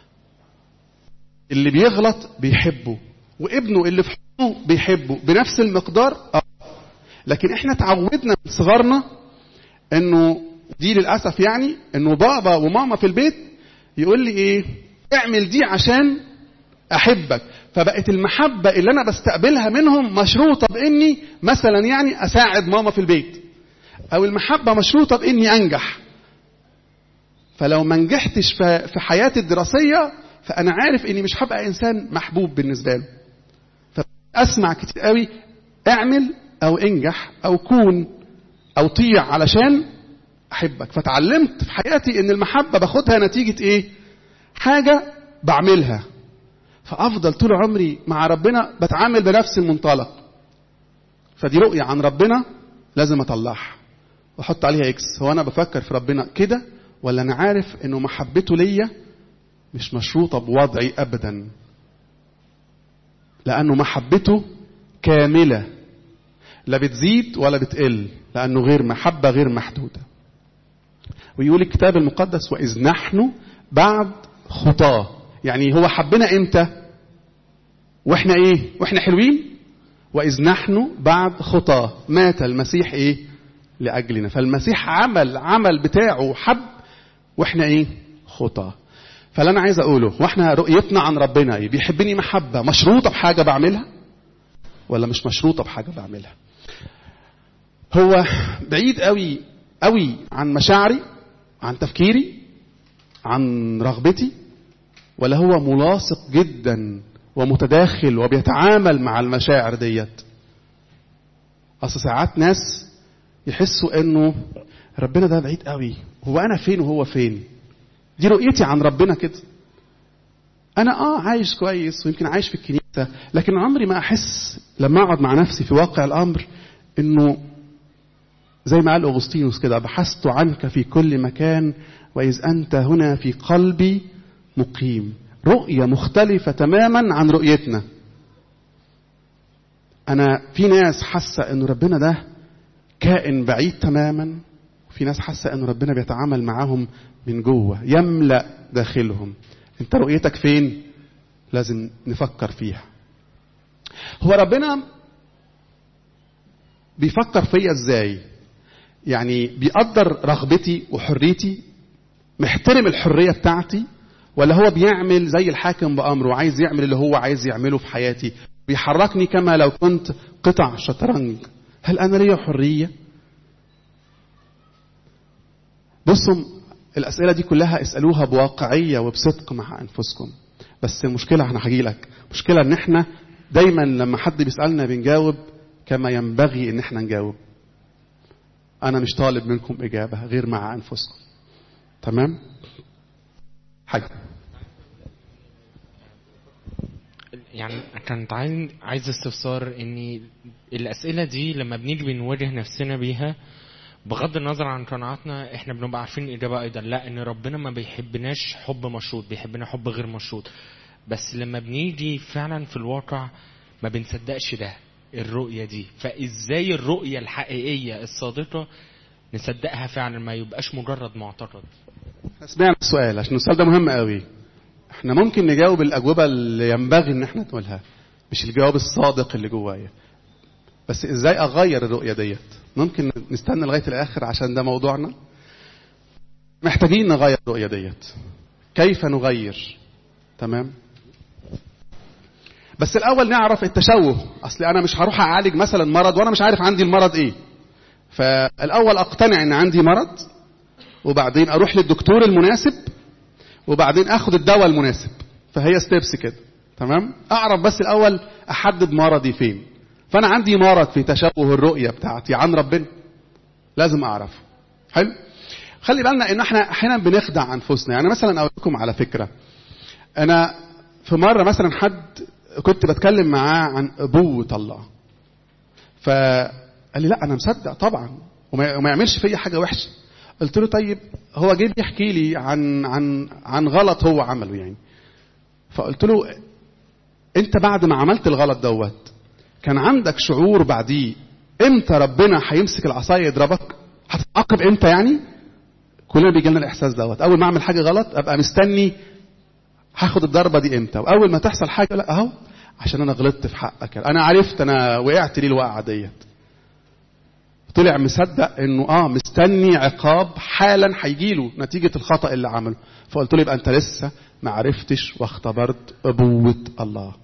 اللي بيغلط بيحبه وابنه اللي في حضنه بيحبه بنفس المقدار اه لكن احنا اتعودنا من صغرنا انه دي للاسف يعني انه بابا وماما في البيت يقول لي ايه اعمل دي عشان احبك فبقت المحبه اللي انا بستقبلها منهم مشروطه باني مثلا يعني اساعد ماما في البيت او المحبه مشروطه باني انجح فلو ما نجحتش في في حياتي الدراسيه فانا عارف اني مش هبقى انسان محبوب بالنسبه له فاسمع كتير قوي اعمل او انجح او كون او طيع علشان احبك فتعلمت في حياتي ان المحبه باخدها نتيجه ايه حاجه بعملها فافضل طول عمري مع ربنا بتعامل بنفس المنطلق فدي رؤيه عن ربنا لازم اطلعها واحط عليها اكس هو انا بفكر في ربنا كده ولا انا عارف انه محبته ليا مش مشروطه بوضعي ابدا لانه محبته كامله لا بتزيد ولا بتقل لانه غير محبه غير محدوده ويقول الكتاب المقدس واذ نحن بعد خطاه يعني هو حبنا امتى واحنا ايه واحنا حلوين واذ نحن بعد خطاه مات المسيح ايه لاجلنا فالمسيح عمل عمل بتاعه حب واحنا ايه خطاه فاللي انا عايز اقوله واحنا رؤيتنا عن ربنا ايه بيحبني محبه مشروطه بحاجه بعملها ولا مش مشروطه بحاجه بعملها هو بعيد قوي قوي عن مشاعري عن تفكيري عن رغبتي ولا هو ملاصق جدا ومتداخل وبيتعامل مع المشاعر ديت اصل ساعات ناس يحسوا انه ربنا ده بعيد قوي هو انا فين وهو فين دي رؤيتي عن ربنا كده انا اه عايش كويس ويمكن عايش في الكنيسه لكن عمري ما احس لما اقعد مع نفسي في واقع الامر انه زي ما قال اغسطينوس كده بحثت عنك في كل مكان واذ انت هنا في قلبي مقيم رؤيه مختلفه تماما عن رؤيتنا انا في ناس حاسه ان ربنا ده كائن بعيد تماما وفي ناس حاسه ان ربنا بيتعامل معاهم من جوه يملا داخلهم انت رؤيتك فين لازم نفكر فيها هو ربنا بيفكر فيا ازاي يعني بيقدر رغبتي وحريتي محترم الحريه بتاعتي ولا هو بيعمل زي الحاكم بامره عايز يعمل اللي هو عايز يعمله في حياتي بيحركني كما لو كنت قطع شطرنج هل انا ليا حريه بصوا الاسئله دي كلها اسالوها بواقعيه وبصدق مع انفسكم بس المشكله انا هجي لك مشكله ان احنا دايما لما حد بيسالنا بنجاوب كما ينبغي ان احنا نجاوب انا مش طالب منكم اجابه غير مع انفسكم تمام حاجه يعني كانت عايز عايز استفسار ان الاسئله دي لما بنيجي بنواجه نفسنا بيها بغض النظر عن قناعاتنا احنا بنبقى عارفين الاجابه ايضا لا ان ربنا ما بيحبناش حب مشروط بيحبنا حب غير مشروط بس لما بنيجي فعلا في الواقع ما بنصدقش ده الرؤيه دي فازاي الرؤيه الحقيقيه الصادقه نصدقها فعلا ما يبقاش مجرد معتقد سمعنا السؤال عشان السؤال ده مهم قوي احنا ممكن نجاوب الاجوبه اللي ينبغي ان احنا نقولها مش الجواب الصادق اللي جوايا بس ازاي اغير الرؤيه ديت ممكن نستنى لغايه الاخر عشان ده موضوعنا محتاجين نغير الرؤيه ديت كيف نغير تمام بس الاول نعرف التشوه اصل انا مش هروح اعالج مثلا مرض وانا مش عارف عندي المرض ايه فالاول اقتنع ان عندي مرض وبعدين اروح للدكتور المناسب وبعدين اخد الدواء المناسب فهي ستيبس كده تمام اعرف بس الاول احدد مرضي فين فانا عندي مرض في تشوه الرؤيه بتاعتي عن ربنا لازم اعرف حلو خلي بالنا ان احنا احيانا بنخدع انفسنا يعني مثلا اقول لكم على فكره انا في مره مثلا حد كنت بتكلم معاه عن ابوه الله فقال لي لا انا مصدق طبعا وما وما يعملش فيا حاجه وحشه قلت له طيب هو جه بيحكي لي عن عن عن غلط هو عمله يعني فقلت له انت بعد ما عملت الغلط دوت كان عندك شعور بعديه امتى ربنا هيمسك العصايه يضربك هتتعاقب امتى يعني كلنا بيجي لنا الاحساس دوت اول ما اعمل حاجه غلط ابقى مستني هاخد الضربه دي امتى واول ما تحصل حاجه لا اهو عشان انا غلطت في حقك انا عرفت انا وقعت ليه الوقعه ديت طلع مصدق انه اه مستني عقاب حالا هيجيله نتيجه الخطا اللي عمله فقلت له يبقى انت لسه ما عرفتش واختبرت ابوه الله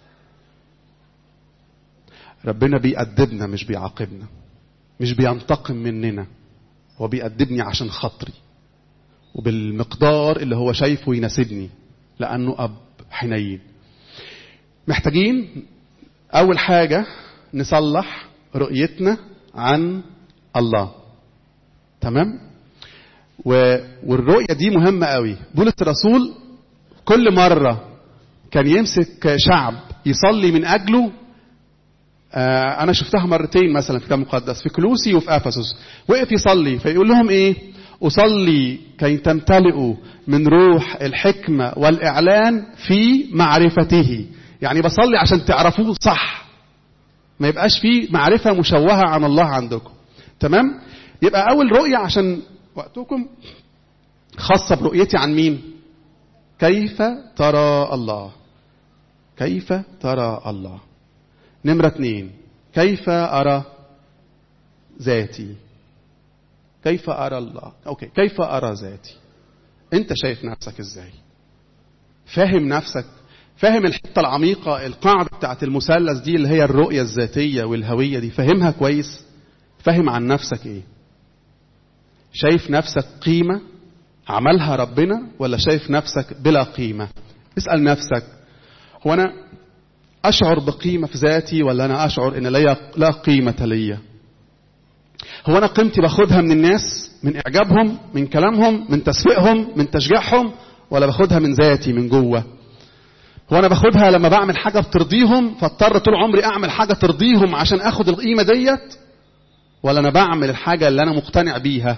ربنا بيأدبنا مش بيعاقبنا مش بينتقم مننا هو بيأدبني عشان خاطري وبالمقدار اللي هو شايفه يناسبني لأنه أب حنين محتاجين أول حاجة نصلح رؤيتنا عن الله تمام و... والرؤية دي مهمة قوي بولس الرسول كل مرة كان يمسك شعب يصلي من أجله آه أنا شفتها مرتين مثلا في الكتاب المقدس في كلوسي وفي أفسس وقف يصلي فيقول لهم إيه أصلي كي تمتلئوا من روح الحكمة والإعلان في معرفته يعني بصلي عشان تعرفوه صح ما يبقاش فيه معرفة مشوهة عن الله عندكم تمام يبقى أول رؤية عشان وقتكم خاصة برؤيتي عن مين كيف ترى الله كيف ترى الله نمرة اثنين كيف أرى ذاتي كيف أرى الله أوكي كيف أرى ذاتي أنت شايف نفسك إزاي فاهم نفسك فاهم الحتة العميقة القاعدة بتاعت المثلث دي اللي هي الرؤية الذاتية والهوية دي فاهمها كويس فاهم عن نفسك ايه شايف نفسك قيمة عملها ربنا ولا شايف نفسك بلا قيمة اسأل نفسك هو أنا أشعر بقيمة في ذاتي ولا أنا أشعر إن لي لا قيمة لي هو أنا قيمتي باخدها من الناس من إعجابهم من كلامهم من تسويقهم من تشجيعهم ولا باخدها من ذاتي من جوه هو انا باخدها لما بعمل حاجه بترضيهم فاضطر طول عمري اعمل حاجه ترضيهم عشان اخد القيمه ديت ولا انا بعمل الحاجه اللي انا مقتنع بيها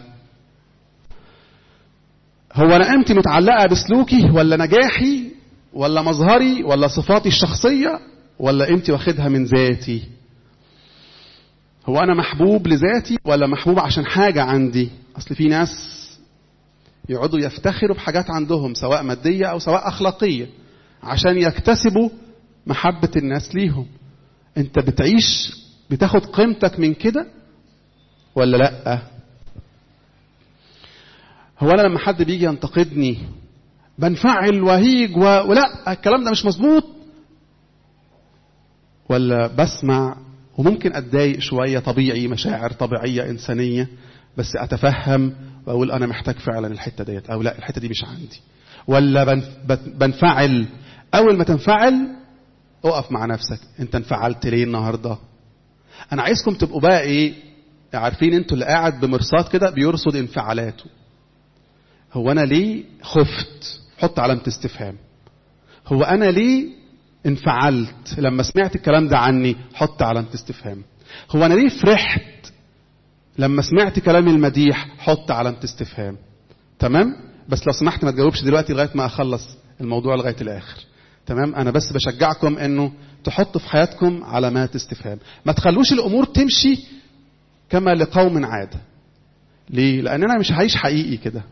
هو انا قيمتي متعلقه بسلوكي ولا نجاحي ولا مظهري ولا صفاتي الشخصيه ولا قيمتي واخدها من ذاتي هو انا محبوب لذاتي ولا محبوب عشان حاجه عندي اصل في ناس يقعدوا يفتخروا بحاجات عندهم سواء ماديه او سواء اخلاقيه عشان يكتسبوا محبة الناس ليهم انت بتعيش بتاخد قيمتك من كده ولا لا هو انا لما حد بيجي ينتقدني بنفعل وهيج و... ولا الكلام ده مش مظبوط ولا بسمع وممكن اتضايق شويه طبيعي مشاعر طبيعيه انسانيه بس اتفهم واقول انا محتاج فعلا الحته ديت او لا الحته دي مش عندي ولا بنفعل اول ما تنفعل اقف مع نفسك انت انفعلت ليه النهارده انا عايزكم تبقوا بقى ايه عارفين انتوا اللي قاعد بمرصاد كده بيرصد انفعالاته هو انا ليه خفت حط علامه استفهام هو انا ليه انفعلت لما سمعت الكلام ده عني حط علامه استفهام هو انا ليه فرحت لما سمعت كلام المديح حط علامه استفهام تمام بس لو سمحت ما تجاوبش دلوقتي لغايه ما اخلص الموضوع لغايه الاخر تمام انا بس بشجعكم انه تحطوا في حياتكم علامات استفهام ما تخلوش الامور تمشي كما لقوم عاده ليه لان انا مش هعيش حقيقي كده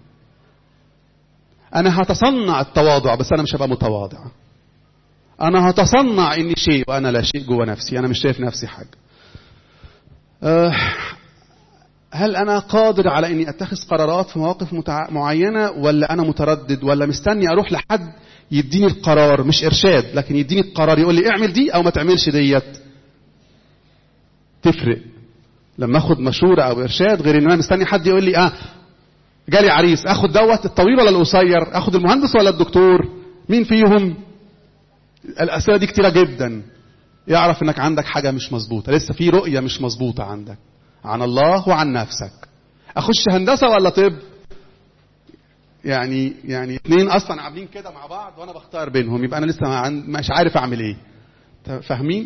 انا هتصنع التواضع بس انا مش هبقى متواضع انا هتصنع اني شيء وانا لا شيء جوه نفسي انا مش شايف نفسي حاجه أه هل انا قادر على اني اتخذ قرارات في مواقف متع... معينه ولا انا متردد ولا مستني اروح لحد يديني القرار مش ارشاد لكن يديني القرار يقول لي اعمل دي او ما تعملش ديت تفرق لما اخد مشوره او ارشاد غير ان انا مستني حد يقول لي اه جالي عريس اخد دوت الطويل ولا القصير اخد المهندس ولا الدكتور مين فيهم الاسئله دي كتيره جدا يعرف انك عندك حاجه مش مظبوطه لسه في رؤيه مش مظبوطه عندك عن الله وعن نفسك اخش هندسه ولا طب يعني يعني اتنين اصلا عاملين كده مع بعض وانا بختار بينهم يبقى انا لسه ما عن- مش عارف اعمل ايه فاهمين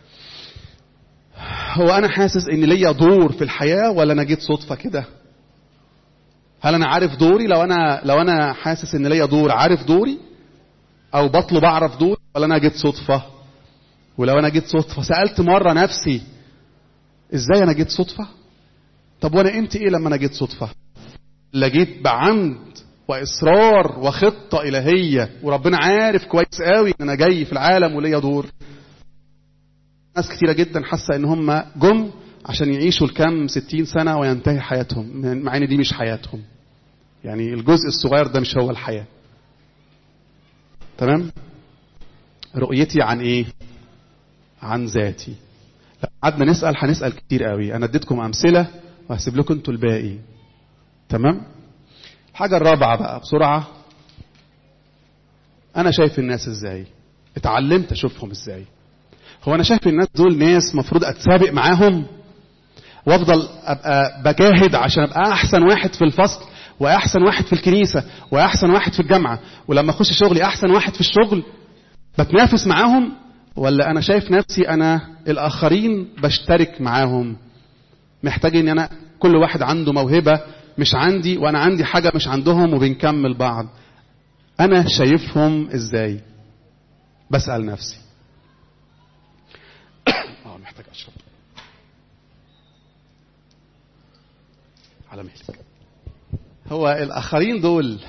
هو انا حاسس ان ليا دور في الحياه ولا انا جيت صدفه كده هل انا عارف دوري لو انا لو انا حاسس ان ليا دور عارف دوري او بطلب اعرف دوري ولا انا جيت صدفه ولو انا جيت صدفه سالت مره نفسي ازاي انا جيت صدفه طب وانا قيمت ايه لما انا جيت صدفه لا جيت بعمد واصرار وخطه الهيه وربنا عارف كويس قوي ان انا جاي في العالم وليا دور ناس كتيره جدا حاسه ان هم جم عشان يعيشوا الكام ستين سنه وينتهي حياتهم مع ان دي مش حياتهم يعني الجزء الصغير ده مش هو الحياه تمام رؤيتي عن ايه عن ذاتي لو قعدنا نسال هنسال كتير قوي انا اديتكم امثله وهسيب لكم انتوا الباقي تمام الحاجه الرابعه بقى بسرعه انا شايف الناس ازاي اتعلمت اشوفهم ازاي هو انا شايف الناس دول ناس مفروض اتسابق معاهم وافضل ابقى بجاهد عشان ابقى احسن واحد في الفصل واحسن واحد في الكنيسه واحسن واحد في الجامعه ولما اخش شغلي احسن واحد في الشغل بتنافس معاهم ولا انا شايف نفسي انا الاخرين بشترك معاهم محتاج ان انا كل واحد عنده موهبه مش عندي وانا عندي حاجه مش عندهم وبنكمل بعض انا شايفهم ازاي بسال نفسي اه محتاج اشرب على مهلك هو الاخرين دول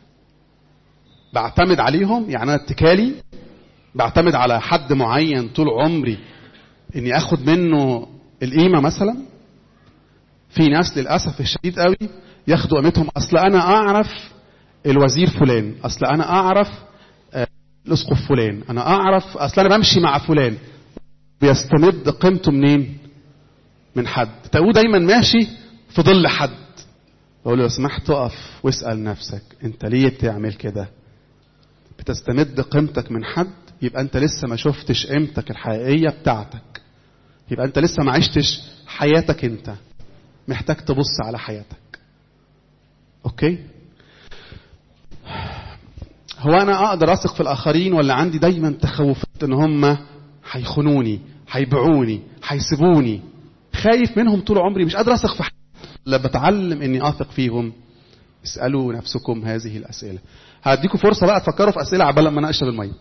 بعتمد عليهم يعني انا اتكالي بعتمد على حد معين طول عمري اني اخد منه القيمه مثلا في ناس للاسف الشديد قوي ياخدوا قيمتهم اصل انا اعرف الوزير فلان اصل انا اعرف آه، الاسقف فلان انا اعرف اصل انا بمشي مع فلان بيستمد قيمته منين من حد تلاقوه دايما ماشي في ظل حد بقول له لو سمحت اقف واسال نفسك انت ليه بتعمل كده بتستمد قيمتك من حد يبقى انت لسه ما شفتش قيمتك الحقيقيه بتاعتك يبقى انت لسه ما عشتش حياتك انت محتاج تبص على حياتك اوكي هو انا اقدر اثق في الاخرين ولا عندي دايما تخوفات ان هم هيخونوني هيبيعوني هيسيبوني خايف منهم طول عمري مش قادر اثق في حد لا بتعلم اني اثق فيهم اسالوا نفسكم هذه الاسئله هديكم فرصه بقى تفكروا في اسئله عبال لما انا اشرب الميه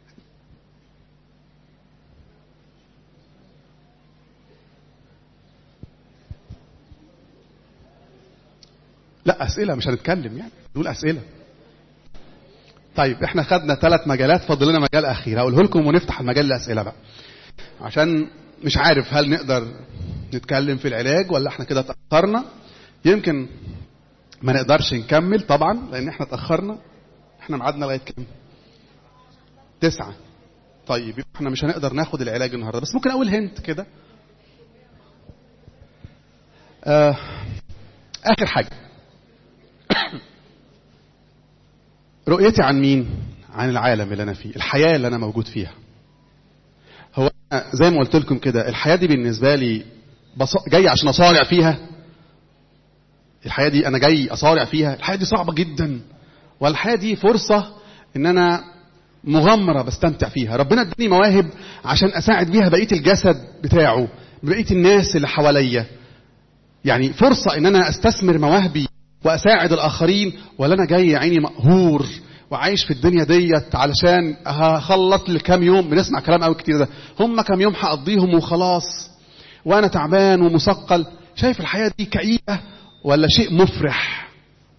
لا اسئله مش هنتكلم يعني نقول اسئله طيب احنا خدنا ثلاث مجالات فاضل لنا مجال اخير هقوله لكم ونفتح المجال للاسئله بقى عشان مش عارف هل نقدر نتكلم في العلاج ولا احنا كده اتاخرنا يمكن ما نقدرش نكمل طبعا لان احنا اتاخرنا احنا ميعادنا لغايه كام تسعة طيب يبقى احنا مش هنقدر ناخد العلاج النهارده بس ممكن اقول هنت كده آه اخر حاجه رؤيتي عن مين عن العالم اللي انا فيه الحياه اللي انا موجود فيها هو أنا زي ما قلت لكم كده الحياه دي بالنسبه لي بص... جاي عشان اصارع فيها الحياه دي انا جاي اصارع فيها الحياه دي صعبه جدا والحياه دي فرصه ان انا مغامره بستمتع فيها ربنا اداني مواهب عشان اساعد بيها بقيه الجسد بتاعه بقيه الناس اللي حواليا يعني فرصه ان انا استثمر مواهبي واساعد الاخرين ولا انا جاي يا عيني مقهور وعايش في الدنيا ديت علشان هخلص لي كام يوم بنسمع كلام قوي كتير ده هم كام يوم هقضيهم وخلاص وانا تعبان ومثقل شايف الحياه دي كئيبه ولا شيء مفرح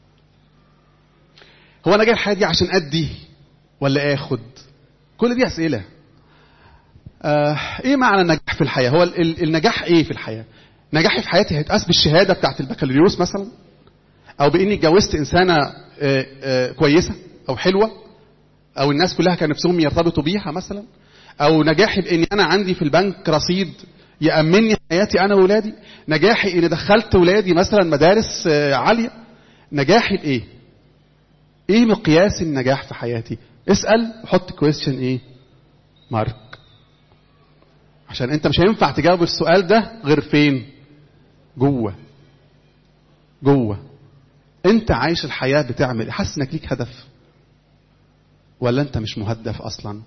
هو انا جاي الحياه دي عشان ادي ولا اخد كل دي اسئله آه ايه معنى النجاح في الحياه هو ال- ال- النجاح ايه في الحياه نجاحي في حياتي هيتقاس بالشهاده بتاعت البكالوريوس مثلا او باني اتجوزت انسانه آه، آه، كويسه او حلوه او الناس كلها كان نفسهم يرتبطوا بيها مثلا او نجاحي باني انا عندي في البنك رصيد يامني حياتي انا واولادي نجاحي اني دخلت ولادي مثلا مدارس آه، عاليه نجاحي بايه ايه مقياس النجاح في حياتي اسال وحط كويستشن ايه مارك عشان انت مش هينفع تجاوب السؤال ده غير فين جوه جوه انت عايش الحياه بتعمل إيه؟ حاسس انك ليك هدف ولا انت مش مهدف اصلا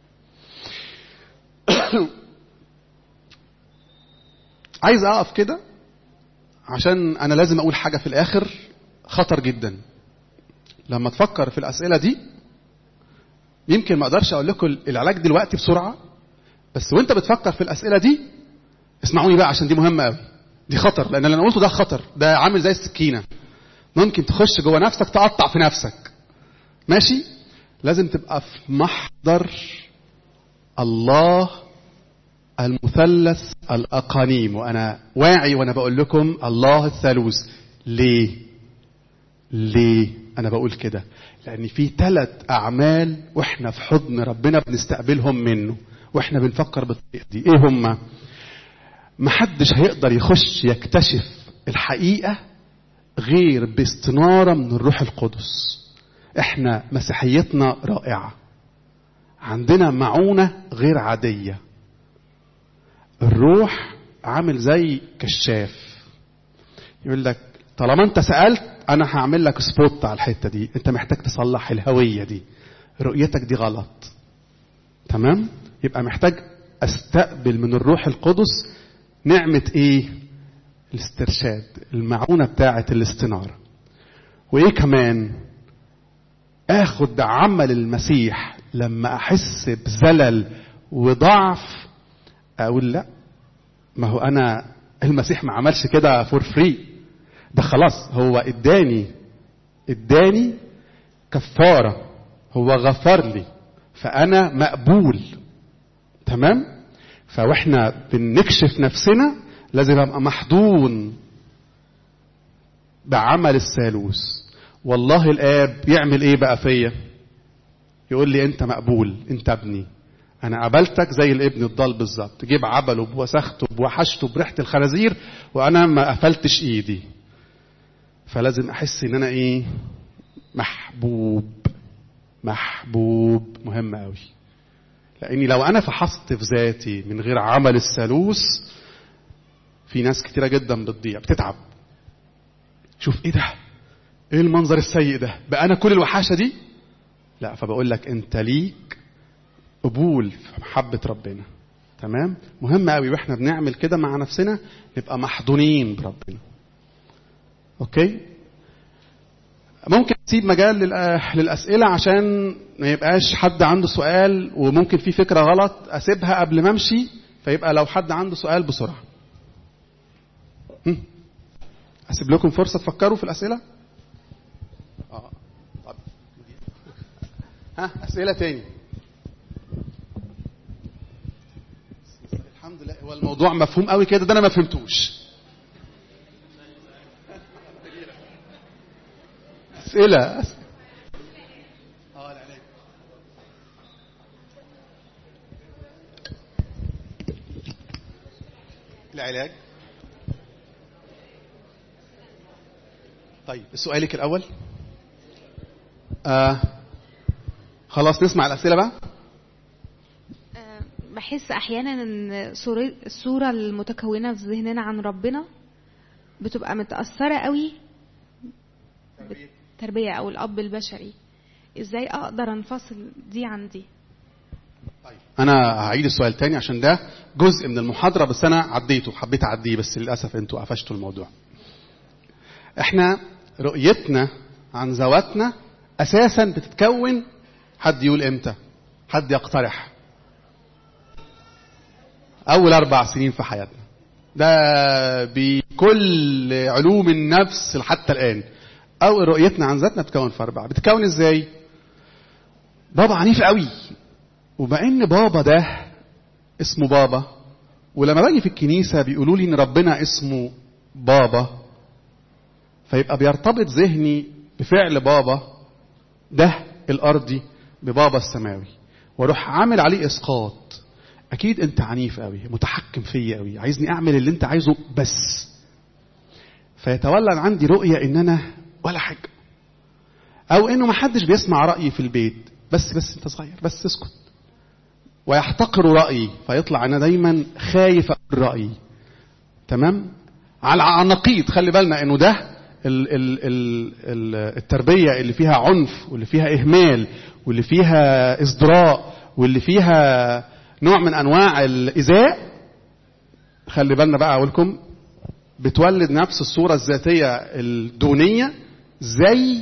عايز اقف كده عشان انا لازم اقول حاجه في الاخر خطر جدا لما تفكر في الاسئله دي يمكن ما اقدرش اقول لكم العلاج دلوقتي بسرعه بس وانت بتفكر في الاسئله دي اسمعوني بقى عشان دي مهمه قوي دي خطر لان اللي انا قلته ده خطر ده عامل زي السكينه ممكن تخش جوه نفسك تقطع في نفسك ماشي لازم تبقى في محضر الله المثلث الأقانيم وأنا واعي وأنا بقول لكم الله الثالوث ليه؟ ليه؟ أنا بقول كده لأن في ثلاث أعمال وإحنا في حضن ربنا بنستقبلهم منه وإحنا بنفكر بالطريقة دي إيه هما؟ محدش هيقدر يخش يكتشف الحقيقة غير باستنارة من الروح القدس احنا مسيحيتنا رائعة عندنا معونة غير عادية الروح عامل زي كشاف يقول لك طالما انت سألت انا هعمل لك سبوت على الحتة دي انت محتاج تصلح الهوية دي رؤيتك دي غلط تمام يبقى محتاج استقبل من الروح القدس نعمة ايه الاسترشاد المعونة بتاعة الاستنارة وايه كمان اخد عمل المسيح لما احس بزلل وضعف اقول لا ما هو انا المسيح ما عملش كده فور فري ده خلاص هو اداني اداني كفارة هو غفر لي فانا مقبول تمام فواحنا بنكشف نفسنا لازم ابقى محضون بعمل الثالوث والله الاب يعمل ايه بقى فيا يقول لي انت مقبول انت ابني انا قبلتك زي الابن الضال بالظبط جيب عبله بوسخته بوحشته بريحه الخنازير وانا ما قفلتش ايدي فلازم احس ان انا ايه محبوب محبوب مهم قوي لاني لو انا فحصت في ذاتي من غير عمل الثالوث في ناس كتيره جدا بتضيع بتتعب شوف ايه ده ايه المنظر السيء ده بقى انا كل الوحاشه دي لا فبقول لك انت ليك قبول في محبه ربنا تمام مهم قوي واحنا بنعمل كده مع نفسنا نبقى محضونين بربنا اوكي ممكن تسيب مجال للأ- للاسئله عشان ما يبقاش حد عنده سؤال وممكن في فكره غلط اسيبها قبل ما امشي فيبقى لو حد عنده سؤال بسرعه هم؟ اسيب لكم فرصه تفكروا في الاسئله اه طب ها اسئله تاني الحمد لله هو الموضوع مفهوم قوي كده ده انا ما فهمتوش اسئله اه العلاج العلاج طيب سؤالك الاول آه خلاص نسمع الاسئله بقى آه، بحس احيانا ان صوري- الصوره المتكونه في ذهننا عن ربنا بتبقى متاثره قوي بالتربيه او الاب البشري ازاي اقدر انفصل دي عن دي طيب انا هعيد السؤال تاني عشان ده جزء من المحاضره بس انا عديته حبيت اعديه بس للاسف انتوا قفشتوا الموضوع احنا رؤيتنا عن ذواتنا اساسا بتتكون حد يقول امتى حد يقترح اول اربع سنين في حياتنا ده بكل علوم النفس حتى الان او رؤيتنا عن ذاتنا بتتكون في اربعه بتتكون ازاي بابا عنيف قوي ومع ان بابا ده اسمه بابا ولما باجي في الكنيسة بيقولوا لي إن ربنا اسمه بابا فيبقى بيرتبط ذهني بفعل بابا ده الأرضي ببابا السماوي واروح عامل عليه إسقاط أكيد أنت عنيف قوي متحكم فيا قوي عايزني أعمل اللي أنت عايزه بس فيتولد عندي رؤية إن أنا ولا حاجة أو إنه محدش بيسمع رأيي في البيت بس بس أنت صغير بس اسكت ويحتقر رأيي فيطلع أنا دايما خايف أقول رأيي تمام على النقيض خلي بالنا إنه ده ال ال ال ال التربية اللي فيها عنف واللي فيها إهمال واللي فيها إصدراء واللي فيها نوع من أنواع الإيذاء خلي بالنا بقى أقول لكم بتولد نفس الصورة الذاتية الدونية زي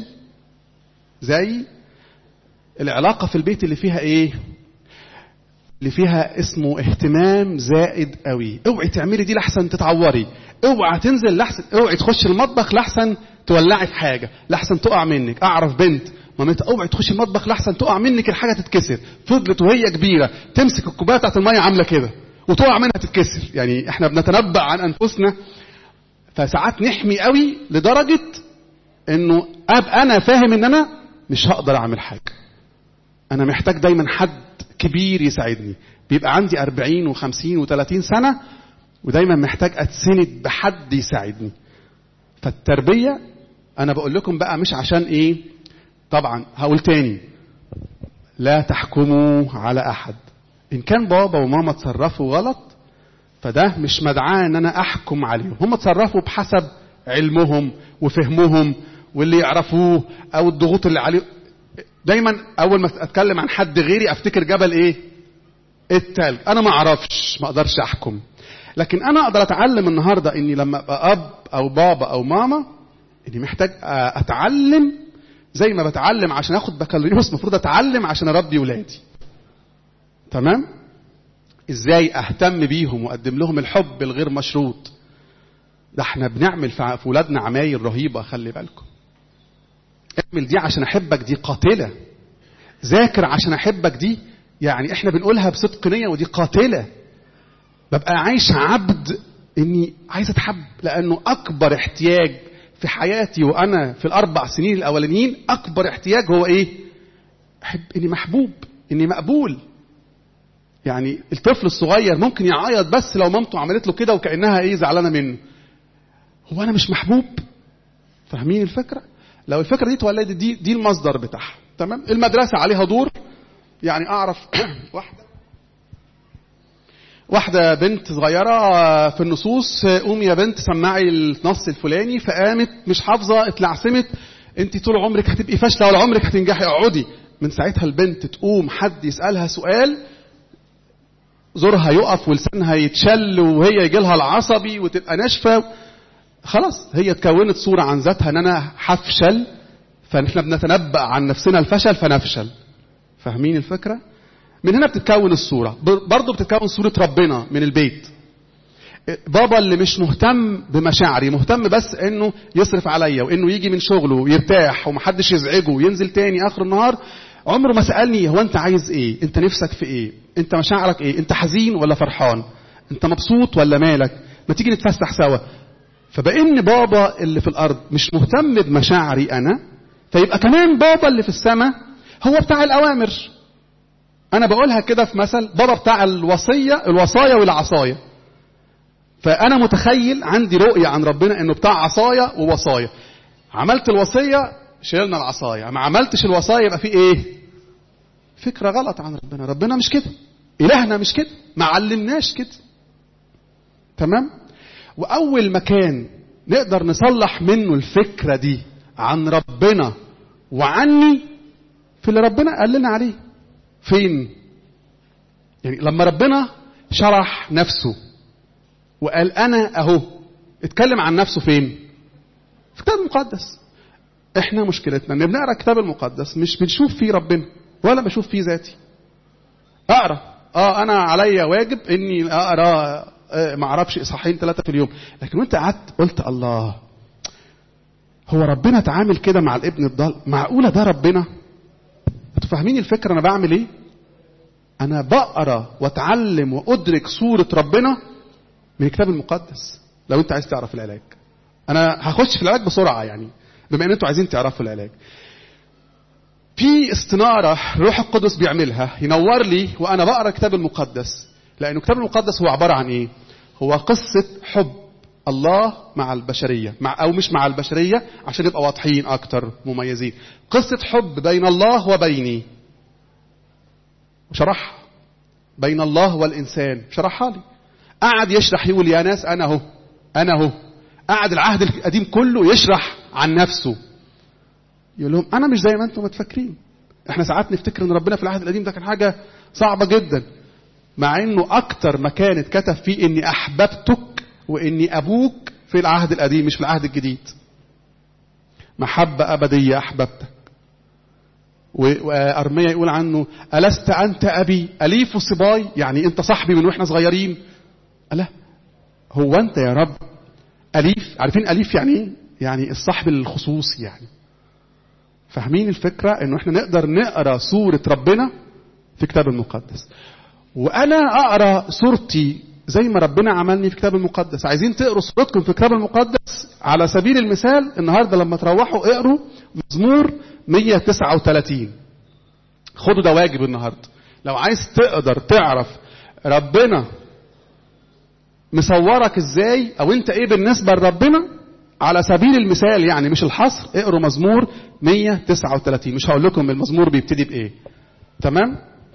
زي العلاقة في البيت اللي فيها ايه اللي فيها اسمه اهتمام زائد قوي اوعي تعملي دي لحسن تتعوري اوعي تنزل لحسن اوعي تخش المطبخ لحسن تولعي في حاجة لحسن تقع منك اعرف بنت مامتها اوعي تخش المطبخ لحسن تقع منك الحاجة تتكسر فضلت وهي كبيرة تمسك الكوباية بتاعت المية عاملة كده وتقع منها تتكسر يعني احنا بنتنبأ عن انفسنا فساعات نحمي قوي لدرجة انه ابقى انا فاهم ان انا مش هقدر اعمل حاجة انا محتاج دايما حد كبير يساعدني بيبقى عندي 40 و50 و30 سنة ودايما محتاج اتسند بحد يساعدني فالتربية انا بقول لكم بقى مش عشان ايه طبعا هقول تاني لا تحكموا على احد ان كان بابا وماما تصرفوا غلط فده مش مدعاه ان انا احكم عليهم هم تصرفوا بحسب علمهم وفهمهم واللي يعرفوه او الضغوط اللي عليه دايما اول ما اتكلم عن حد غيري افتكر جبل ايه التلج انا ما اعرفش ما اقدرش احكم لكن انا اقدر اتعلم النهارده اني لما ابقى اب او بابا او ماما اني محتاج اتعلم زي ما بتعلم عشان اخد بكالوريوس المفروض اتعلم عشان اربي ولادي تمام ازاي اهتم بيهم واقدم لهم الحب الغير مشروط ده احنا بنعمل في ولادنا عمايل رهيبه خلي بالكم اعمل دي عشان احبك دي قاتله ذاكر عشان احبك دي يعني احنا بنقولها بصدق نيه ودي قاتله ببقى عايش عبد اني عايز اتحب لانه اكبر احتياج في حياتي وانا في الاربع سنين الاولانيين اكبر احتياج هو ايه احب اني محبوب اني مقبول يعني الطفل الصغير ممكن يعيط بس لو مامته عملت له كده وكانها ايه زعلانه منه هو انا مش محبوب فاهمين الفكره لو الفكره دي اتولدت دي دي المصدر بتاعها تمام المدرسه عليها دور يعني اعرف واحده واحدة بنت صغيرة في النصوص قومي يا بنت سمعي النص الفلاني فقامت مش حافظة اتلعثمت انت طول عمرك هتبقي فاشلة ولا عمرك هتنجحي اقعدي من ساعتها البنت تقوم حد يسألها سؤال زورها يقف ولسانها يتشل وهي يجي لها العصبي وتبقى ناشفة خلاص هي اتكونت صورة عن ذاتها ان انا هفشل فاحنا بنتنبأ عن نفسنا الفشل فنفشل فاهمين الفكرة؟ من هنا بتتكون الصورة برضه بتتكون صورة ربنا من البيت بابا اللي مش مهتم بمشاعري مهتم بس انه يصرف عليا وانه يجي من شغله يرتاح ومحدش يزعجه وينزل تاني اخر النهار عمره ما سألني هو انت عايز ايه انت نفسك في ايه انت مشاعرك ايه انت حزين ولا فرحان انت مبسوط ولا مالك ما تيجي نتفسح سوا فبان بابا اللي في الارض مش مهتم بمشاعري انا فيبقى كمان بابا اللي في السماء هو بتاع الاوامر انا بقولها كده في مثل بابا بتاع الوصيه الوصايا والعصايه فانا متخيل عندي رؤيه عن ربنا انه بتاع عصايا ووصايا عملت الوصيه شيلنا العصايه ما عملتش الوصايا يبقى في ايه فكره غلط عن ربنا ربنا مش كده الهنا مش كده ما علمناش كده تمام واول مكان نقدر نصلح منه الفكره دي عن ربنا وعني في اللي ربنا قال لنا عليه فين يعني لما ربنا شرح نفسه وقال انا اهو اتكلم عن نفسه فين في الكتاب المقدس احنا مشكلتنا ان بنقرا الكتاب المقدس مش بنشوف فيه ربنا ولا بشوف فيه ذاتي اقرا اه انا عليا واجب اني اقرا آه ما اعرفش اصحاحين ثلاثه في اليوم لكن وانت قعدت قلت الله هو ربنا اتعامل كده مع الابن الضال معقوله ده ربنا انتوا فاهمين الفكره انا بعمل ايه انا بقرا واتعلم وادرك صوره ربنا من الكتاب المقدس لو انت عايز تعرف العلاج انا هخش في العلاج بسرعه يعني بما ان انتوا عايزين تعرفوا العلاج في استنارة روح القدس بيعملها ينور لي وأنا بقرأ الكتاب المقدس لأنه الكتاب المقدس هو عبارة عن إيه؟ هو قصة حب الله مع البشرية مع أو مش مع البشرية عشان نبقى واضحين أكتر مميزين قصة حب بين الله وبيني وشرحها بين الله والإنسان شرحها لي قعد يشرح يقول يا ناس أنا هو أنا هو قعد العهد القديم كله يشرح عن نفسه يقول لهم انا مش زي ما انتم متفكرين احنا ساعات نفتكر ان ربنا في العهد القديم ده كان حاجه صعبه جدا مع انه اكتر مكان اتكتب فيه اني احببتك واني ابوك في العهد القديم مش في العهد الجديد محبه ابديه احببتك وارميا يقول عنه الست انت ابي اليف صباي يعني انت صاحبي من واحنا صغيرين لا هو انت يا رب اليف عارفين اليف يعني ايه يعني الصاحب الخصوصي يعني فاهمين الفكرة انه احنا نقدر نقرا صورة ربنا في الكتاب المقدس وانا اقرا صورتي زي ما ربنا عملني في الكتاب المقدس عايزين تقروا صورتكم في الكتاب المقدس على سبيل المثال النهارده لما تروحوا اقروا مزمور 139 خدوا ده واجب النهارده لو عايز تقدر تعرف ربنا مصورك ازاي او انت ايه بالنسبه لربنا على سبيل المثال يعني مش الحصر اقروا مزمور 139 مش هقول لكم المزمور بيبتدي بايه تمام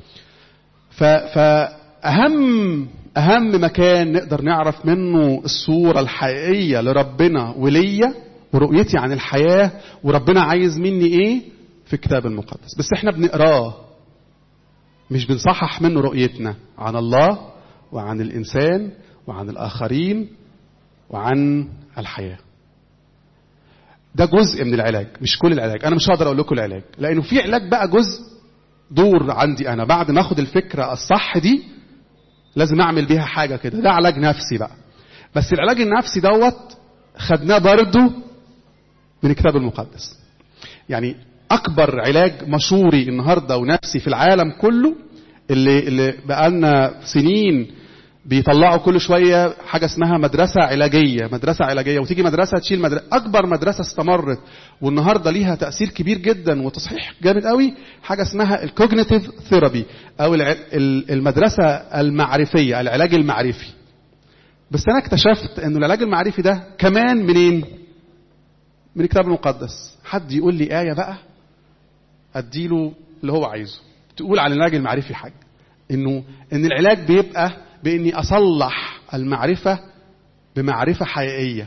فاهم اهم مكان نقدر نعرف منه الصوره الحقيقيه لربنا وليا ورؤيتي عن الحياه وربنا عايز مني ايه في الكتاب المقدس بس احنا بنقراه مش بنصحح منه رؤيتنا عن الله وعن الانسان وعن الاخرين وعن الحياه ده جزء من العلاج مش كل العلاج انا مش هقدر اقول لكم العلاج لانه في علاج بقى جزء دور عندي انا بعد ما اخد الفكره الصح دي لازم اعمل بيها حاجه كده ده علاج نفسي بقى بس العلاج النفسي دوت خدناه برضه من الكتاب المقدس يعني اكبر علاج مشوري النهارده ونفسي في العالم كله اللي اللي بقالنا سنين بيطلعوا كل شويه حاجه اسمها مدرسه علاجيه مدرسه علاجيه وتيجي مدرسه تشيل مدرسة اكبر مدرسه استمرت والنهارده ليها تاثير كبير جدا وتصحيح جامد قوي حاجه اسمها الكوجنيتيف ثيرابي او المدرسه المعرفيه العلاج المعرفي بس انا اكتشفت انه العلاج المعرفي ده كمان منين من الكتاب المقدس حد يقول لي ايه بقى اديله اللي هو عايزه تقول عن العلاج المعرفي حاجه انه ان العلاج بيبقى باني اصلح المعرفه بمعرفه حقيقيه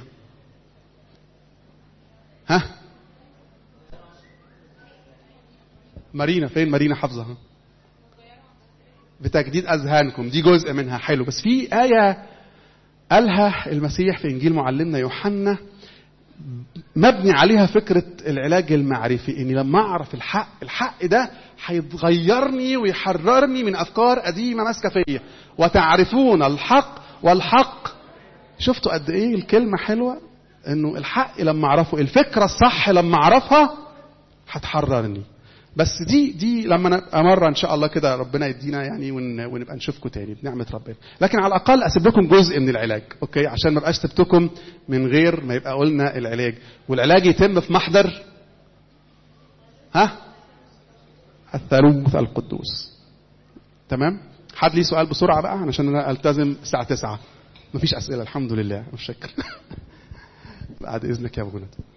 ها مارينا فين مارينا حافظها بتجديد اذهانكم دي جزء منها حلو بس في ايه قالها المسيح في انجيل معلمنا يوحنا مبني عليها فكرة العلاج المعرفي اني لما اعرف الحق الحق ده هيتغيرني ويحررني من افكار قديمة ماسكة فيا وتعرفون الحق والحق شفتوا قد ايه الكلمة حلوة انه الحق لما اعرفه الفكرة الصح لما اعرفها هتحررني بس دي دي لما نبقى مرة ان شاء الله كده ربنا يدينا يعني ونبقى نشوفكم تاني بنعمة ربنا لكن على الاقل اسيب لكم جزء من العلاج اوكي عشان ما بقاش سبتكم من غير ما يبقى قلنا العلاج والعلاج يتم في محضر ها الثالوث القدوس تمام حد ليه سؤال بسرعة بقى عشان انا التزم الساعة 9 مفيش اسئلة الحمد لله مش شكر بعد اذنك يا ابو جنات